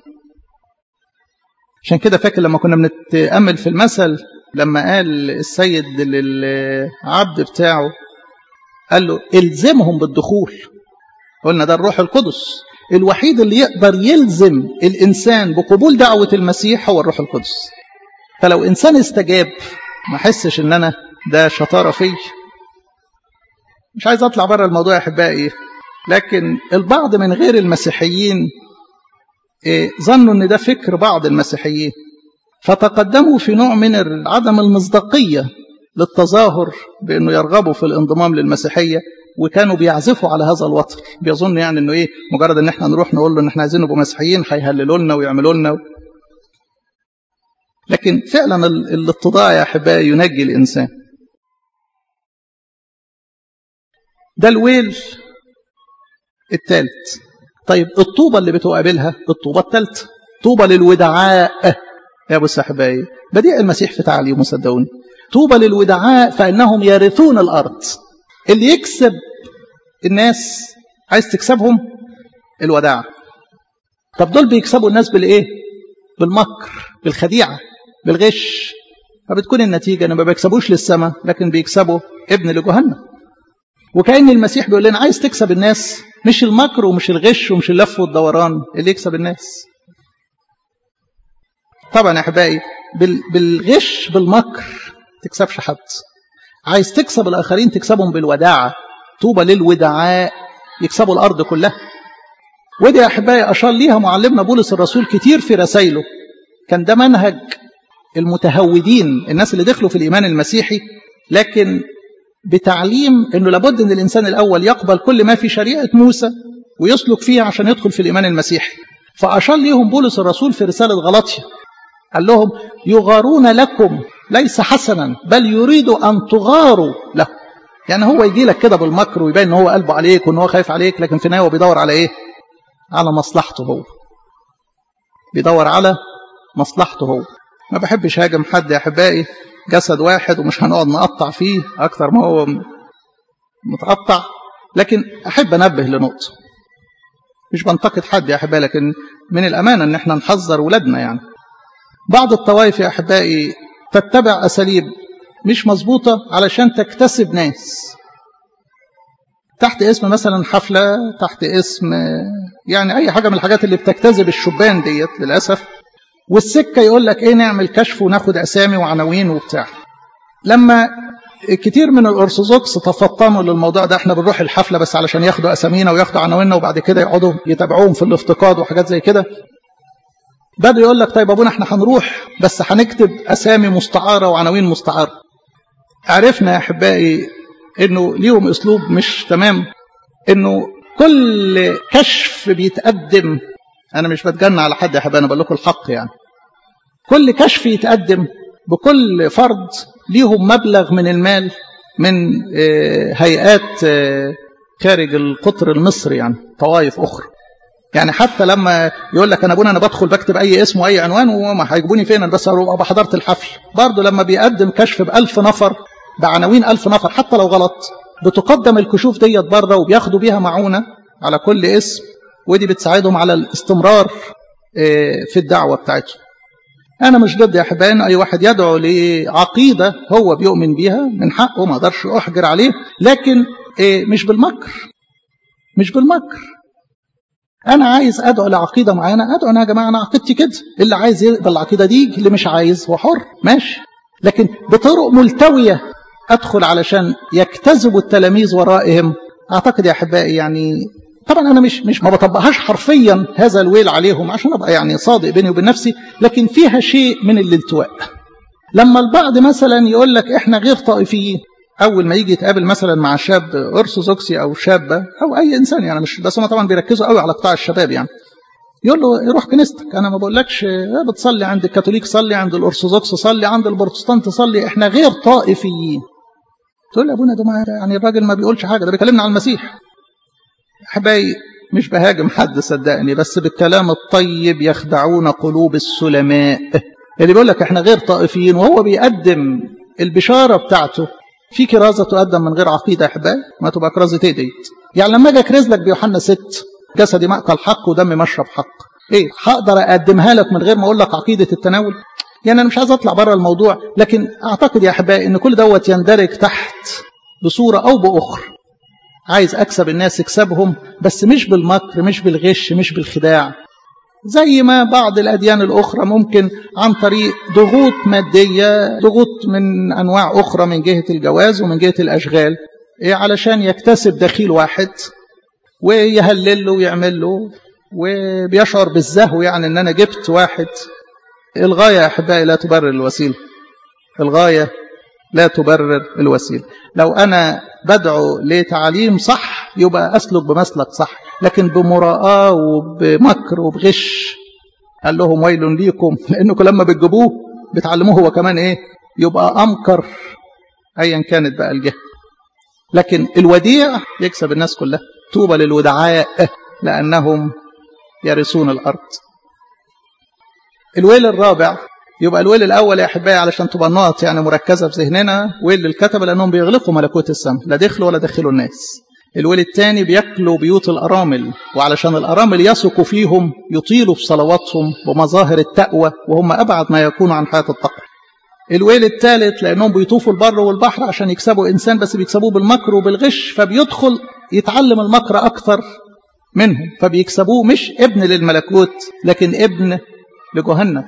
عشان كده فاكر لما كنا بنتأمل في المثل لما قال السيد للعبد بتاعه قال له الزمهم بالدخول قلنا ده الروح القدس الوحيد اللي يقدر يلزم الإنسان بقبول دعوة المسيح هو الروح القدس فلو إنسان استجاب ما حسش إن أنا ده شطارة فيه مش عايز اطلع بره الموضوع يا احبائي لكن البعض من غير المسيحيين ظنوا ان ده فكر بعض المسيحيين فتقدموا في نوع من عدم المصداقيه للتظاهر بانه يرغبوا في الانضمام للمسيحيه وكانوا بيعزفوا على هذا الوتر بيظن يعني انه ايه مجرد ان احنا نروح نقول له ان احنا عايزين نبقى مسيحيين هيهللوا لنا ويعملوا لنا لكن فعلا الاتضاع يا احبائي ينجي الانسان ده الويل الثالث طيب الطوبة اللي بتقابلها الطوبة الثالثة طوبة للودعاء يا ابو السحباي بديع المسيح في تعليمه صدقوني طوبى للودعاء فانهم يرثون الارض اللي يكسب الناس عايز تكسبهم الوداع طب دول بيكسبوا الناس بالايه بالمكر بالخديعه بالغش فبتكون النتيجه ان ما بيكسبوش للسماء لكن بيكسبوا ابن لجهنم وكأن المسيح بيقول لنا عايز تكسب الناس مش المكر ومش الغش ومش اللف والدوران اللي يكسب الناس طبعا يا احبائي بالغش بالمكر تكسبش حد عايز تكسب الاخرين تكسبهم بالوداعه طوبى للودعاء يكسبوا الارض كلها ودي يا احبائي اشار ليها معلمنا بولس الرسول كتير في رسائله كان ده منهج المتهودين الناس اللي دخلوا في الايمان المسيحي لكن بتعليم انه لابد ان الانسان الاول يقبل كل ما في شريعه موسى ويسلك فيها عشان يدخل في الايمان المسيحي فاشار ليهم بولس الرسول في رساله غلطيه قال لهم يغارون لكم ليس حسنا بل يريد أن تغاروا له يعني هو يجي لك كده بالمكر ويبين ان هو قلبه عليك وان هو خايف عليك لكن في النهايه هو بيدور على ايه على مصلحته هو بيدور على مصلحته هو ما بحبش هاجم حد يا احبائي جسد واحد ومش هنقعد نقطع فيه اكتر ما هو متقطع لكن احب انبه لنقطه مش بنتقد حد يا احبائي لكن من الامانه ان احنا نحذر ولادنا يعني بعض الطوائف يا احبائي تتبع اساليب مش مظبوطه علشان تكتسب ناس تحت اسم مثلا حفله تحت اسم يعني اي حاجه من الحاجات اللي بتجتذب الشبان ديت للاسف والسكه يقول لك ايه نعمل كشف وناخد اسامي وعناوين وبتاع لما كتير من الارثوذكس تفطنوا للموضوع ده احنا بنروح الحفله بس علشان ياخدوا اسامينا وياخدوا عناويننا وبعد كده يقعدوا يتابعوهم في الافتقاد وحاجات زي كده بدأ يقول لك طيب ابونا احنا هنروح بس هنكتب اسامي مستعاره وعناوين مستعاره عرفنا يا احبائي انه ليهم اسلوب مش تمام انه كل كشف بيتقدم انا مش بتجنى على حد يا احبائي انا بقول لكم الحق يعني كل كشف يتقدم بكل فرد ليهم مبلغ من المال من هيئات خارج القطر المصري يعني طوائف اخرى يعني حتى لما يقول لك انا ابونا انا بدخل بكتب اي اسم واي عنوان وما هيجيبوني فين انا بس ابقى حضرت الحفل برضه لما بيقدم كشف بألف نفر بعناوين ألف نفر حتى لو غلط بتقدم الكشوف ديت بره وبياخدوا بيها معونه على كل اسم ودي بتساعدهم على الاستمرار في الدعوه بتاعتهم انا مش ضد يا احبائي اي واحد يدعو لعقيده هو بيؤمن بيها من حقه ما اقدرش احجر عليه لكن مش بالمكر مش بالمكر انا عايز ادعو لعقيده معينه ادعو انا يا جماعه انا عقيدتي كده اللي عايز يقبل العقيده دي اللي مش عايز هو حر ماشي لكن بطرق ملتويه ادخل علشان يجتذبوا التلاميذ ورائهم اعتقد يا احبائي يعني طبعا انا مش مش ما بطبقهاش حرفيا هذا الويل عليهم عشان ابقى يعني صادق بيني وبين نفسي لكن فيها شيء من الالتواء لما البعض مثلا يقول لك احنا غير طائفيين اول ما يجي يتقابل مثلا مع شاب ارثوذكسي او شابه او اي انسان يعني مش بس هم طبعا بيركزوا قوي على قطاع الشباب يعني يقول له روح كنيستك انا ما بقولكش بتصلي عند الكاثوليك صلي عند الارثوذكس صلي عند البروتستانت صلي احنا غير طائفيين تقول لي ابونا ده يعني الراجل ما بيقولش حاجه ده بيكلمنا عن المسيح احبائي مش بهاجم حد صدقني بس بالكلام الطيب يخدعون قلوب السلماء اللي بيقول لك احنا غير طائفيين وهو بيقدم البشاره بتاعته في كرازه تقدم من غير عقيده يا احبائي ما تبقى كرازه ايه ديت يعني لما اجي اكرز لك بيوحنا 6 جسدي مأكل حق ودمي مشرب حق ايه هقدر اقدمها لك من غير ما اقول لك عقيده التناول يعني انا مش عايز اطلع بره الموضوع لكن اعتقد يا احبائي ان كل دوت يندرج تحت بصوره او باخرى عايز اكسب الناس اكسبهم بس مش بالمكر مش بالغش مش بالخداع زي ما بعض الاديان الاخرى ممكن عن طريق ضغوط ماديه ضغوط من انواع اخرى من جهه الجواز ومن جهه الاشغال إيه علشان يكتسب دخيل واحد ويهلل له ويعمل له وبيشعر بالزهو يعني ان انا جبت واحد الغايه يا احبائي لا تبرر الوسيله الغايه لا تبرر الوسيله لو انا بدعو لتعليم صح يبقى اسلك بمسلك صح لكن بمراءه وبمكر وبغش قال لهم ويل ليكم لانكم لما بتجيبوه بتعلموه هو كمان ايه يبقى امكر ايا كانت بقى الجهه لكن الوديع يكسب الناس كلها طوبى للودعاء لأنهم يرثون الأرض الويل الرابع يبقى الويل الأول يا أحبائي علشان تبقى النقط يعني مركزة في ذهننا ويل للكتبة لأنهم بيغلقوا ملكوت السماء لا دخلوا ولا دخلوا الناس الويل الثاني بياكلوا بيوت الأرامل وعلشان الأرامل يثقوا فيهم يطيلوا في صلواتهم بمظاهر التقوى وهم أبعد ما يكونوا عن حياة التقوى الويل الثالث لأنهم بيطوفوا البر والبحر عشان يكسبوا إنسان بس بيكسبوه بالمكر وبالغش فبيدخل يتعلم المكر أكثر منهم فبيكسبوه مش ابن للملكوت لكن ابن لجهنم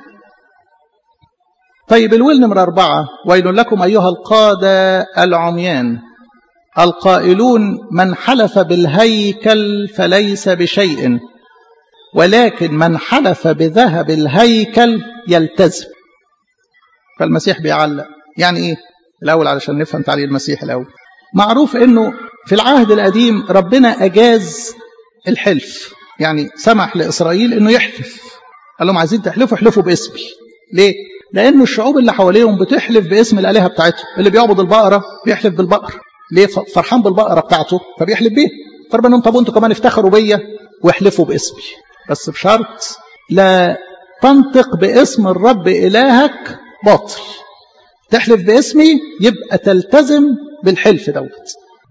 طيب الويل نمرة أربعة ويل لكم أيها القادة العميان القائلون من حلف بالهيكل فليس بشيء ولكن من حلف بذهب الهيكل يلتزم فالمسيح بيعلق يعني ايه الاول علشان نفهم تعليل المسيح الاول معروف انه في العهد القديم ربنا اجاز الحلف يعني سمح لاسرائيل انه يحلف قال لهم عايزين تحلفوا احلفوا باسمي ليه لانه الشعوب اللي حواليهم بتحلف باسم الالهه بتاعتهم اللي بيعبد البقره بيحلف بالبقر ليه فرحان بالبقره بتاعته فبيحلف بيها فربنا لهم طب انتوا كمان افتخروا بيا واحلفوا باسمي بس بشرط لا تنطق باسم الرب الهك باطل تحلف باسمي يبقى تلتزم بالحلف دوت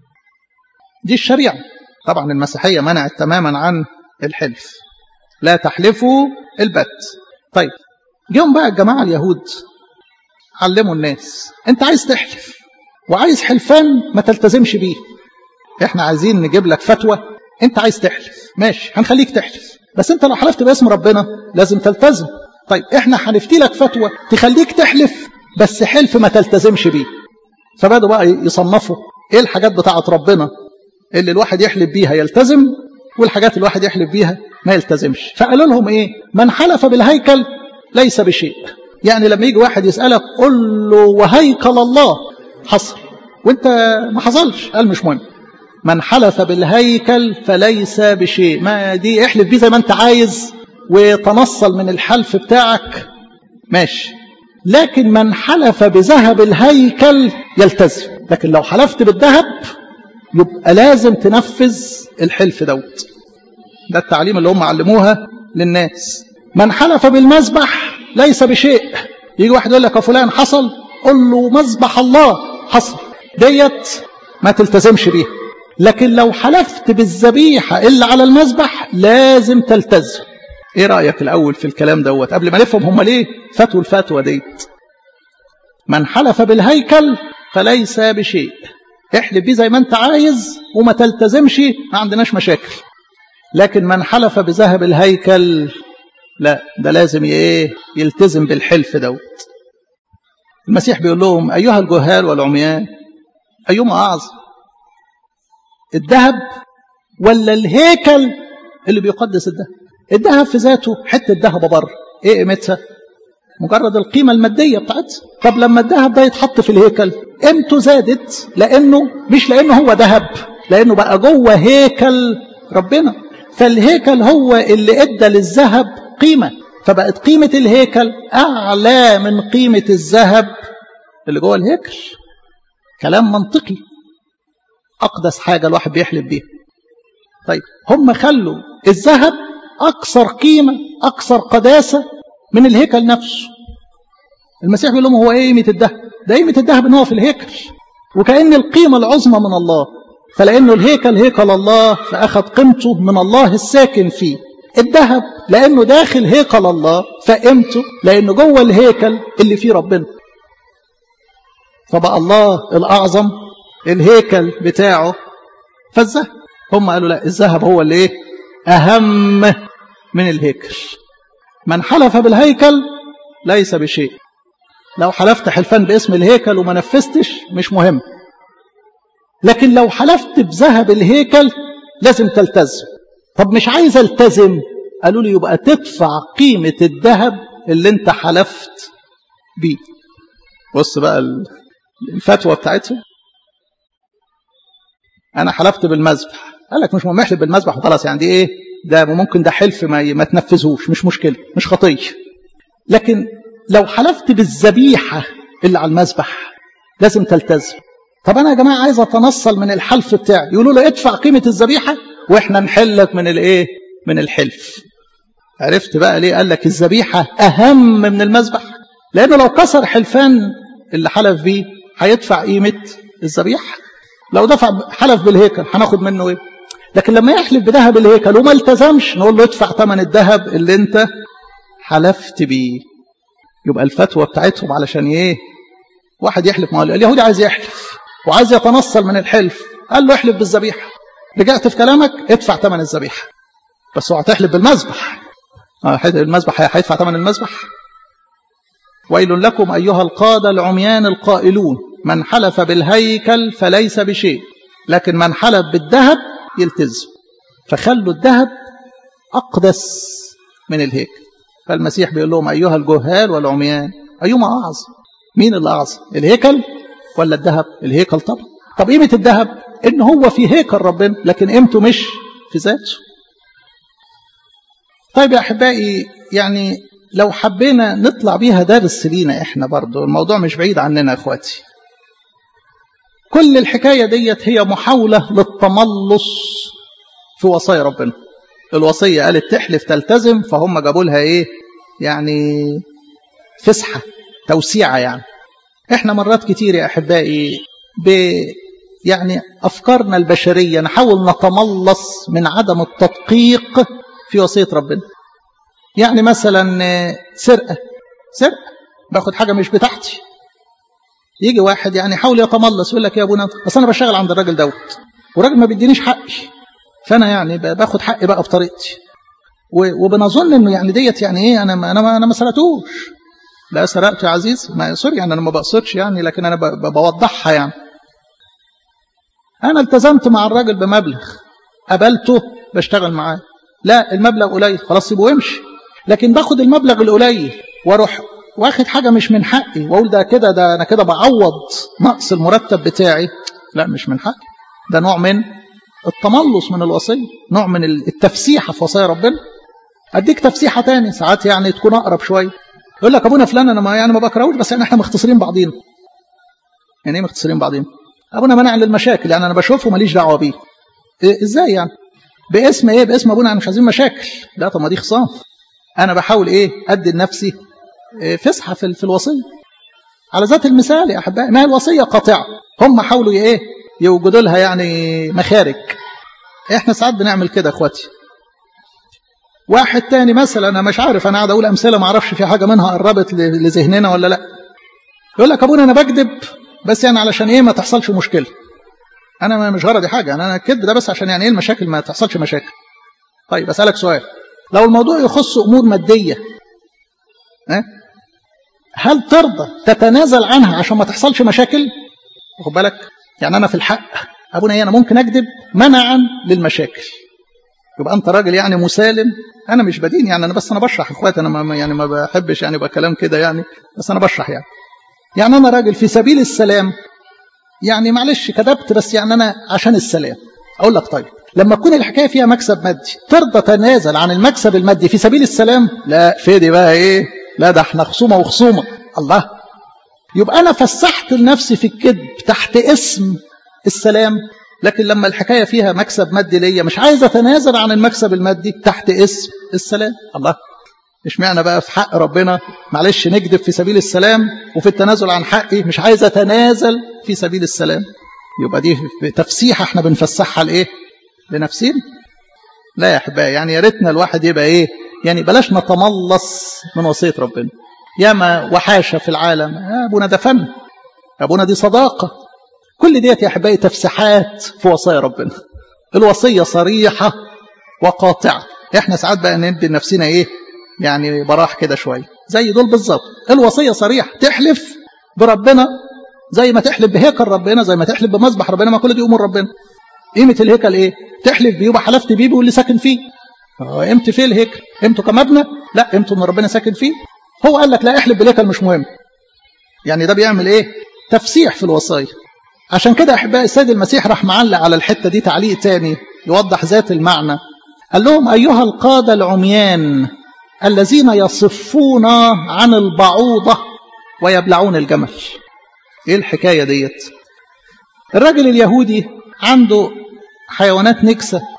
دي الشريعة طبعا المسيحية منعت تماما عن الحلف لا تحلفوا البت طيب جيهم بقى الجماعة اليهود علموا الناس انت عايز تحلف وعايز حلفان ما تلتزمش بيه احنا عايزين نجيب لك فتوى انت عايز تحلف ماشي هنخليك تحلف بس انت لو حلفت باسم ربنا لازم تلتزم طيب احنا هنفتي لك فتوى تخليك تحلف بس حلف ما تلتزمش بيه فبدوا بقى يصنفوا ايه الحاجات بتاعه ربنا اللي الواحد يحلف بيها يلتزم والحاجات الواحد يحلف بيها ما يلتزمش فقالوا لهم ايه من حلف بالهيكل ليس بشيء يعني لما يجي واحد يسألك قل له وهيكل الله حصل وانت ما حصلش قال مش مهم من حلف بالهيكل فليس بشيء ما دي احلف بيه زي ما انت عايز وتنصل من الحلف بتاعك ماشي لكن من حلف بذهب الهيكل يلتزم لكن لو حلفت بالذهب يبقى لازم تنفذ الحلف دوت ده التعليم اللي هم علموها للناس من حلف بالمذبح ليس بشيء يجي واحد يقول لك يا فلان حصل قل له مذبح الله حصل ديت ما تلتزمش بيها لكن لو حلفت بالذبيحة اللي على المذبح لازم تلتزم ايه رأيك الاول في الكلام دوت قبل ما نفهم هم ليه فتوا الفتوى ديت من حلف بالهيكل فليس بشيء احلف بيه زي ما انت عايز وما تلتزمش ما عندناش مشاكل لكن من حلف بذهب الهيكل لا ده لازم ايه يلتزم بالحلف دوت المسيح بيقول لهم ايها الجهال والعميان ايهما اعظم الذهب ولا الهيكل اللي بيقدس الذهب الذهب في ذاته حته ذهب بره ايه قيمتها مجرد القيمة المادية بتاعتها طب لما الذهب ده يتحط في الهيكل قيمته زادت لأنه مش لأنه هو ذهب لأنه بقى جوه هيكل ربنا فالهيكل هو اللي ادى للذهب قيمة فبقت قيمة الهيكل أعلى من قيمة الذهب اللي جوه الهيكل كلام منطقي أقدس حاجة الواحد بيحلف بيها طيب هم خلوا الذهب أكثر قيمة أكثر قداسة من الهيكل نفسه المسيح بيقول لهم هو ايه قيمه الذهب ده قيمه الذهب ان هو في الهيكل وكأن القيمه العظمى من الله فلانه الهيكل هيكل الله فاخذ قيمته من الله الساكن فيه الذهب لانه داخل هيكل الله فقيمته لانه جوه الهيكل اللي فيه ربنا فبقى الله الاعظم الهيكل بتاعه فالذهب هم قالوا لا الذهب هو اللي ايه اهم من الهيكل من حلف بالهيكل ليس بشيء لو حلفت حلفان باسم الهيكل وما نفذتش مش مهم لكن لو حلفت بذهب الهيكل لازم تلتزم طب مش عايز التزم قالوا لي يبقى تدفع قيمة الذهب اللي انت حلفت بيه بص بقى الفتوى بتاعتهم انا حلفت بالمذبح قال لك مش مهم احلف بالمذبح وخلاص يعني دي ايه ده ممكن ده حلف ما, ما تنفذهوش مش مشكلة مش خطية لكن لو حلفت بالذبيحة اللي على المذبح لازم تلتزم طب أنا يا جماعة عايز أتنصل من الحلف بتاعي يقولوا له ادفع قيمة الذبيحة واحنا نحلك من الايه من الحلف عرفت بقى ليه قال لك الذبيحه اهم من المذبح لانه لو كسر حلفان اللي حلف بيه هيدفع قيمه الذبيحه لو دفع حلف بالهيكل هناخد منه ايه لكن لما يحلف بذهب الهيكل وما التزمش نقول له ادفع ثمن الذهب اللي انت حلفت بيه يبقى الفتوى بتاعتهم علشان ايه واحد يحلف مع اليهودي عايز يحلف وعايز يتنصل من الحلف قال له احلف بالذبيحه رجعت في كلامك ادفع ثمن الذبيحه بس هو هتحلف بالمذبح المذبح هيدفع ثمن المذبح ويل لكم ايها القاده العميان القائلون من حلف بالهيكل فليس بشيء لكن من حلف بالذهب يلتزم فخلوا الذهب اقدس من الهيكل فالمسيح بيقول لهم ايها الجهال والعميان ايهما اعظم مين اللي اعظم الهيكل ولا الذهب الهيكل طبعا طب قيمه الذهب ان هو في هيكل ربنا لكن قيمته مش في ذاته طيب يا احبائي يعني لو حبينا نطلع بيها درس لينا احنا برضو الموضوع مش بعيد عننا يا اخواتي كل الحكايه ديت هي محاوله للتملص في وصايا ربنا الوصيه قالت تحلف تلتزم فهم جابوا لها ايه يعني فسحه توسيعه يعني احنا مرات كتير يا احبائي ب يعني افكارنا البشريه نحاول نتملص من عدم التدقيق في وصيه ربنا يعني مثلا سرقه سرقه باخد حاجه مش بتاعتي يجي واحد يعني يحاول يتملص يقول لك يا ابونا بس انا بشتغل عند الراجل دوت والراجل ما بيدينيش حقي فانا يعني باخد حقي بقى بطريقتي وبنظن انه يعني ديت يعني ايه انا ما انا ما انا ما سرقتوش لا سرقت يا عزيز ما سوري يعني انا ما بقصدش يعني لكن انا بوضحها يعني انا التزمت مع الراجل بمبلغ قبلته بشتغل معاه لا المبلغ قليل خلاص سيبه وامشي لكن باخد المبلغ القليل واروح واخد حاجه مش من حقي واقول ده كده ده انا كده بعوض نقص المرتب بتاعي لا مش من حقي ده نوع من التملص من الوصيه نوع من التفسيحه في وصايا ربنا اديك تفسيحه تاني ساعات يعني تكون اقرب شويه يقول لك ابونا فلان انا ما يعني ما بكرهوش بس يعني احنا مختصرين بعضينا يعني ايه مختصرين بعضينا ابونا منع للمشاكل يعني انا بشوفه ماليش دعوه بيه إيه ازاي يعني باسم ايه باسم ابونا مش عايزين مشاكل لا طب ما دي خصام انا بحاول ايه ادي لنفسي إيه فسحه في, في الوصيه على ذات المثال يا احبائي ما هي الوصيه قاطعه هم حاولوا ايه يوجدوا لها يعني مخارج احنا ساعات بنعمل كده اخواتي واحد تاني مثلا انا مش عارف انا قاعد اقول امثله ما اعرفش في حاجه منها قربت لذهننا ولا لا يقول لك ابونا انا بكذب بس يعني علشان ايه ما تحصلش مشكله انا مش غرضي حاجه انا الكذب ده بس عشان يعني ايه المشاكل ما تحصلش مشاكل طيب اسالك سؤال لو الموضوع يخص امور ماديه ها هل ترضى تتنازل عنها عشان ما تحصلش مشاكل واخد بالك يعني انا في الحق ابونا ايه انا ممكن اكذب منعا للمشاكل يبقى انت راجل يعني مسالم انا مش بدين يعني انا بس انا بشرح اخواتي انا ما يعني ما بحبش يعني يبقى كلام كده يعني بس انا بشرح يعني يعني انا راجل في سبيل السلام يعني معلش كذبت بس يعني انا عشان السلام اقول لك طيب لما تكون الحكايه فيها مكسب مادي ترضى تنازل عن المكسب المادي في سبيل السلام لا فدي بقى ايه لا ده احنا خصومه وخصومه الله يبقى انا فسحت لنفسي في الكذب تحت اسم السلام لكن لما الحكايه فيها مكسب مادي ليا مش عايز اتنازل عن المكسب المادي تحت اسم السلام الله اشمعنى بقى في حق ربنا معلش نكذب في سبيل السلام وفي التنازل عن حقي مش عايز اتنازل في سبيل السلام يبقى دي تفسيحه احنا بنفسحها لايه لنفسنا لا يا احبائي يعني يا ريتنا الواحد يبقى ايه يعني بلاش نتملص من وصيه ربنا ياما وحاشه في العالم ابونا ده فن ابونا دي صداقه كل ديت يا احبائي تفسيحات في وصايا ربنا الوصيه صريحه وقاطعه احنا ساعات بقى ندي لنفسنا ايه يعني براح كده شويه زي دول بالظبط الوصيه صريحه تحلف بربنا زي ما تحلف بهيكل ربنا زي ما تحلف بمذبح ربنا ما كل دي امور ربنا قيمه الهيكل ايه تحلف بيه يبقى حلفت بيه واللي ساكن فيه قيمته فيه الهيكل قيمته كمبنى لا قيمته ان ربنا ساكن فيه هو قال لك لا احلف بالهيكل مش مهم يعني ده بيعمل ايه تفسيح في الوصايا عشان كده احبائي السيد المسيح راح معلق على الحته دي تعليق تاني يوضح ذات المعنى قال لهم ايها القاده العميان الذين يصفون عن البعوضه ويبلعون الجمل ايه الحكايه ديت الراجل اليهودي عنده حيوانات نكسه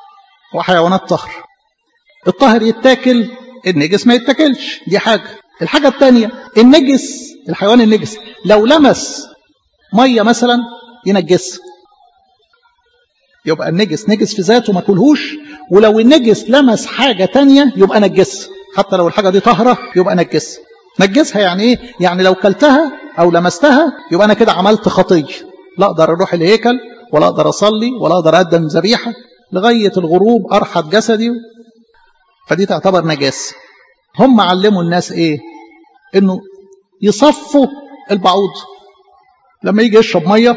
وحيوانات طهر الطاهر يتاكل النجس ما يتاكلش دي حاجة الحاجة الثانية النجس الحيوان النجس لو لمس مية مثلا ينجسها يبقى النجس نجس في ذاته ما كلهوش ولو النجس لمس حاجة تانية يبقى نجسها حتى لو الحاجة دي طهرة يبقى نجسها نجسها يعني ايه يعني لو كلتها او لمستها يبقى انا كده عملت خطية لا اقدر اروح الهيكل ولا اقدر اصلي ولا اقدر اقدم ذبيحة لغاية الغروب ارحب جسدي فدي تعتبر نجاسة هم علموا الناس ايه انه يصفوا البعوض لما يجي يشرب مية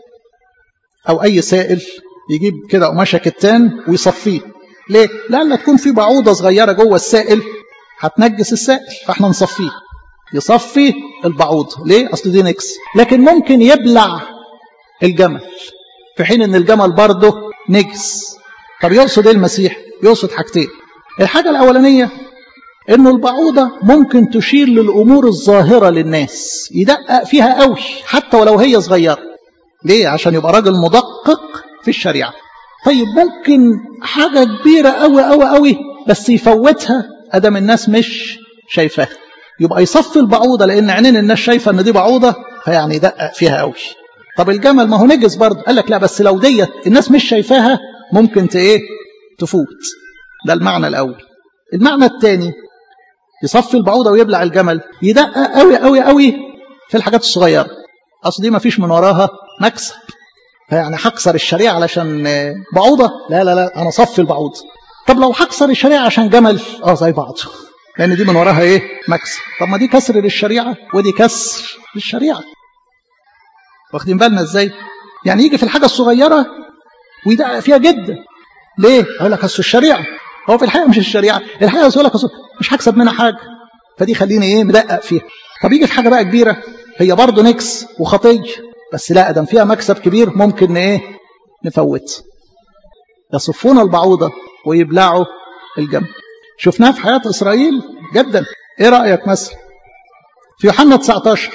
او اي سائل يجيب كده قماشه كتان ويصفيه ليه لأن تكون في بعوضة صغيرة جوه السائل هتنجس السائل فاحنا نصفيه يصفي البعوضة ليه اصل دي نكس لكن ممكن يبلع الجمل في حين ان الجمل برضه نجس طب يقصد ايه المسيح يقصد حاجتين الحاجة الأولانية انه البعوضة ممكن تشير للأمور الظاهرة للناس يدقق فيها قوي حتى ولو هي صغيرة ليه عشان يبقى راجل مدقق في الشريعة طيب ممكن حاجة كبيرة قوي قوي قوي بس يفوتها ادم الناس مش شايفاها يبقى يصفي البعوضة لان عينين الناس شايفة ان دي بعوضة فيعني يدقق فيها قوي طب الجمل ما هو نجس برضه قال لك لا بس لو ديت الناس مش شايفاها ممكن ت ايه تفوت ده المعنى الاول المعنى الثاني يصفي البعوضة ويبلع الجمل يدقق قوي قوي قوي في الحاجات الصغيرة اصل دي ما فيش من وراها مكسب فيعني هكسر الشريعة علشان بعوضة لا لا لا انا صفي البعوضة طب لو هكسر الشريعة عشان جمل اه زي بعض لان دي من وراها ايه مكسب طب ما دي كسر للشريعة ودي كسر للشريعة واخدين بالنا ازاي يعني يجي في الحاجة الصغيرة ويدقق فيها جدا ليه اقول لك اصل الشريعة هو في الحقيقة مش الشريعة الحقيقة يقول لك مش هكسب منها حاجة فدي خليني ايه مدقق فيها طب يجي في حاجة بقى كبيرة هي برضه نكس وخطية بس لا ادم فيها مكسب كبير ممكن ايه نفوت يصفون البعوضة ويبلعوا الجمل شفناها في حياة إسرائيل جدا إيه رأيك مثلا في يوحنا 19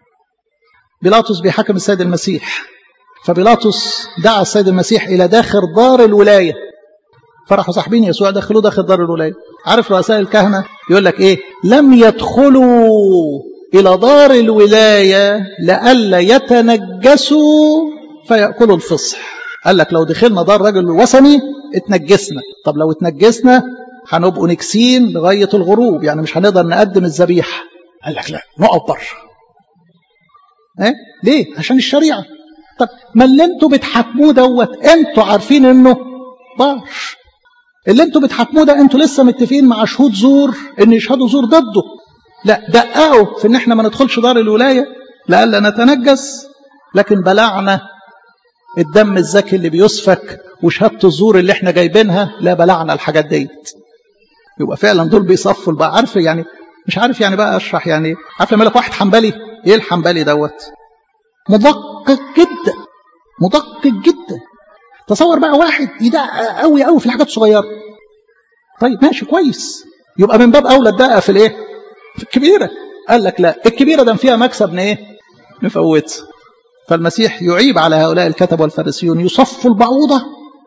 بيلاطس بيحكم السيد المسيح فبيلاطس دعا السيد المسيح إلى داخل دار الولاية فرحوا صاحبين يسوع دخلوه داخل دار الولاية عارف رؤساء الكهنة يقول لك إيه لم يدخلوا إلى دار الولاية لئلا يتنجسوا فيأكلوا الفصح قال لك لو دخلنا دار رجل وثني اتنجسنا طب لو اتنجسنا هنبقوا نكسين لغاية الغروب يعني مش هنقدر نقدم الذبيحة قال لك لا نقف بره ايه ليه عشان الشريعة طب ما اللي انتوا بتحاكموه دوت انتوا عارفين انه بار اللي انتوا بتحاكموه ده انتوا لسه متفقين مع شهود زور ان يشهدوا زور ضده لا دققوا في ان احنا ما ندخلش دار الولاية لألا نتنجس لكن بلعنا الدم الزكي اللي بيسفك وشهادة الزور اللي احنا جايبينها لا بلعنا الحاجات ديت يبقى فعلا دول بيصفوا بقى عارف يعني مش عارف يعني بقى اشرح يعني عارف لما لك واحد حنبلي ايه الحنبلي دوت مدقق جدا مدقق جدا تصور بقى واحد يدقق قوي قوي في الحاجات الصغيره طيب ماشي كويس يبقى من باب اولى الدقه في الايه في الكبيره قال لك لا الكبيره ده فيها مكسب ايه نفوت فالمسيح يعيب على هؤلاء الكتب والفارسيون يصفوا البعوضه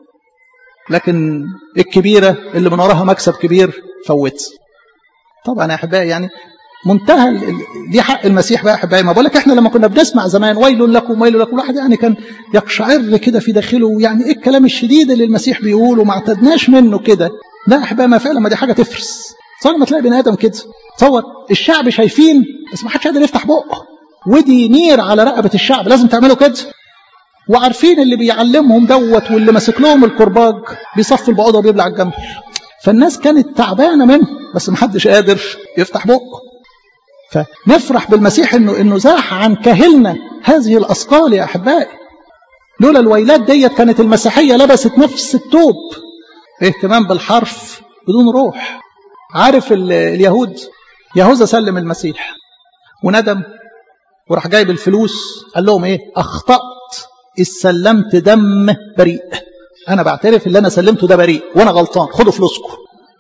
لكن الكبيرة اللي من وراها مكسب كبير فوت طبعا يا أحبائي يعني منتهى دي حق المسيح بقى أحبائي ما بقول لك احنا لما كنا بنسمع زمان ويل لكم ويل لكم الواحد يعني كان يقشعر كده في داخله يعني ايه الكلام الشديد اللي المسيح بيقوله ما اعتدناش منه كده لا أحبائي ما فعلا ما دي حاجة تفرس تصور ما تلاقي بني آدم كده تصور الشعب شايفين بس ما حدش قادر يفتح بقه ودي نير على رقبة الشعب لازم تعملوا كده وعارفين اللي بيعلمهم دوت واللي ماسك لهم الكرباج بيصفي البعوضه وبيبلع الجمل فالناس كانت تعبانه منه بس محدش قادر يفتح بقه فنفرح بالمسيح انه انه زاح عن كاهلنا هذه الاثقال يا احبائي لولا الويلات ديت كانت المسيحيه لبست نفس التوب اهتمام بالحرف بدون روح عارف اليهود يهوذا سلم المسيح وندم وراح جايب الفلوس قال لهم ايه اخطات استلمت دم بريء انا بعترف اللي انا سلمته ده بريء وانا غلطان خدوا فلوسكم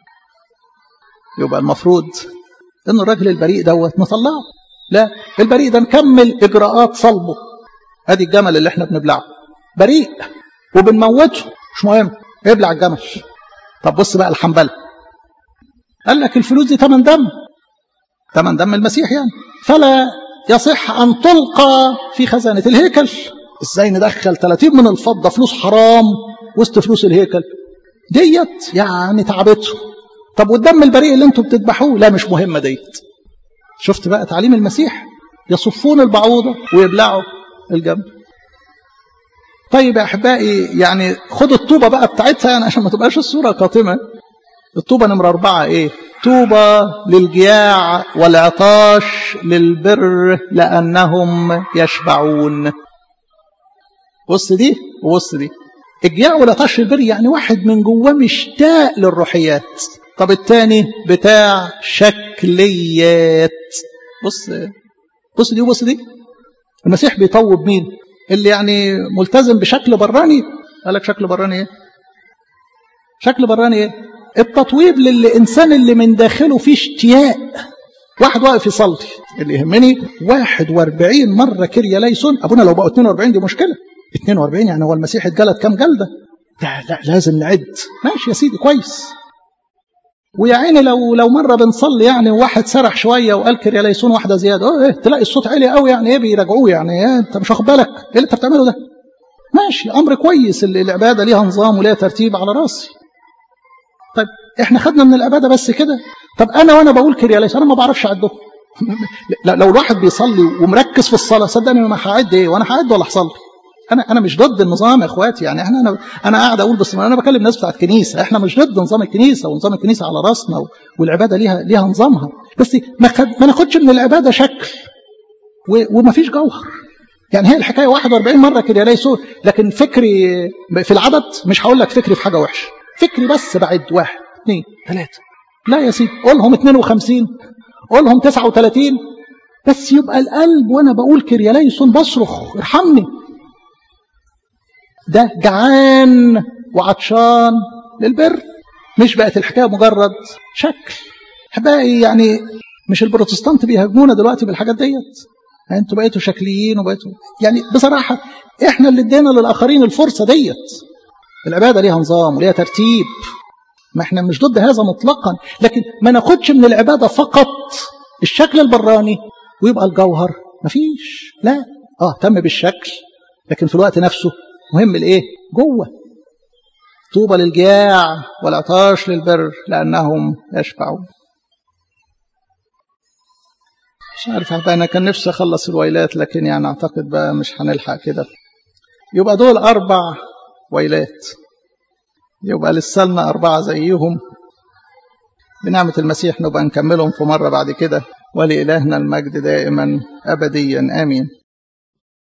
يبقى المفروض ان الراجل البريء دوت نطلعه لا البريء ده نكمل اجراءات صلبه ادي الجمل اللي احنا بنبلعه بريء وبنموته مش مهم ابلع الجمل طب بص بقى الحنبلة قال لك الفلوس دي تمن دم تمن دم المسيح يعني فلا يصح أن تلقى في خزانة الهيكل ازاي ندخل 30 من الفضة فلوس حرام وسط فلوس الهيكل ديت يعني تعبته طب والدم البريء اللي انتم بتذبحوه لا مش مهمة ديت شفت بقى تعليم المسيح يصفون البعوضة ويبلعوا الجنب طيب يا أحبائي يعني خد الطوبة بقى بتاعتها يعني عشان ما تبقاش الصورة قاتمة الطوبة نمرة أربعة إيه طوبى للجياع والعطاش للبر لأنهم يشبعون بص دي وبص دي الجياع والعطاش للبر يعني واحد من جواه مشتاق للروحيات طب التاني بتاع شكليات بص بص دي وبص دي المسيح بيطوب مين اللي يعني ملتزم بشكل براني قال لك شكل براني ايه شكل براني ايه التطويب للإنسان اللي من داخله فيه اشتياق واحد واقف يصلي اللي يهمني 41 مرة كريا ليسون أبونا لو بقوا 42 دي مشكلة 42 يعني هو المسيح اتجلد كام جلدة لا لا لازم نعد ماشي يا سيدي كويس ويا عيني لو لو مره بنصلي يعني واحد سرح شويه وقال كريا ليسون واحده زياده اه ايه تلاقي الصوت عالي قوي يعني ايه بيراجعوه يعني ايه انت مش واخد بالك ايه اللي انت بتعمله ده ماشي امر كويس اللي العباده ليها نظام وليها ترتيب على راسي طيب احنا خدنا من العباده بس كده طب انا وانا بقول كريا ليسون انا ما بعرفش اعدهم لو الواحد بيصلي ومركز في الصلاه صدقني ما هعد ايه وانا هعد ولا هصلي انا انا مش ضد النظام يا اخواتي يعني احنا انا انا قاعد اقول بس انا بكلم ناس بتاعت كنيسه احنا مش ضد نظام الكنيسه ونظام الكنيسه على راسنا والعباده ليها ليها نظامها بس ما, خد ما ناخدش من العباده شكل وما فيش جوهر يعني هي الحكايه 41 مره كده ليسوا لكن فكري في العدد مش هقول لك فكري في حاجه وحشه فكري بس بعد واحد اثنين ثلاثه لا يا سيدي قولهم 52 قولهم 39 بس يبقى القلب وانا بقول كرياليسون بصرخ ارحمني ده جعان وعطشان للبر مش بقت الحكايه مجرد شكل احبائي يعني مش البروتستانت بيهاجمونا دلوقتي بالحاجات ديت يعني انتوا بقيتوا شكليين وبقيتوا يعني بصراحه احنا اللي ادينا للاخرين الفرصه ديت العباده ليها نظام وليها ترتيب ما احنا مش ضد هذا مطلقا لكن ما ناخدش من العباده فقط الشكل البراني ويبقى الجوهر مفيش لا اه اهتم بالشكل لكن في الوقت نفسه مهم الايه جوه طوبى للجياع والعطاش للبر لانهم يشبعون مش عارف بقى انا كان نفسي اخلص الويلات لكن يعني اعتقد بقى مش هنلحق كده يبقى دول اربع ويلات يبقى لسه لنا اربعه زيهم بنعمه المسيح نبقى نكملهم في مره بعد كده ولإلهنا المجد دائما ابديا امين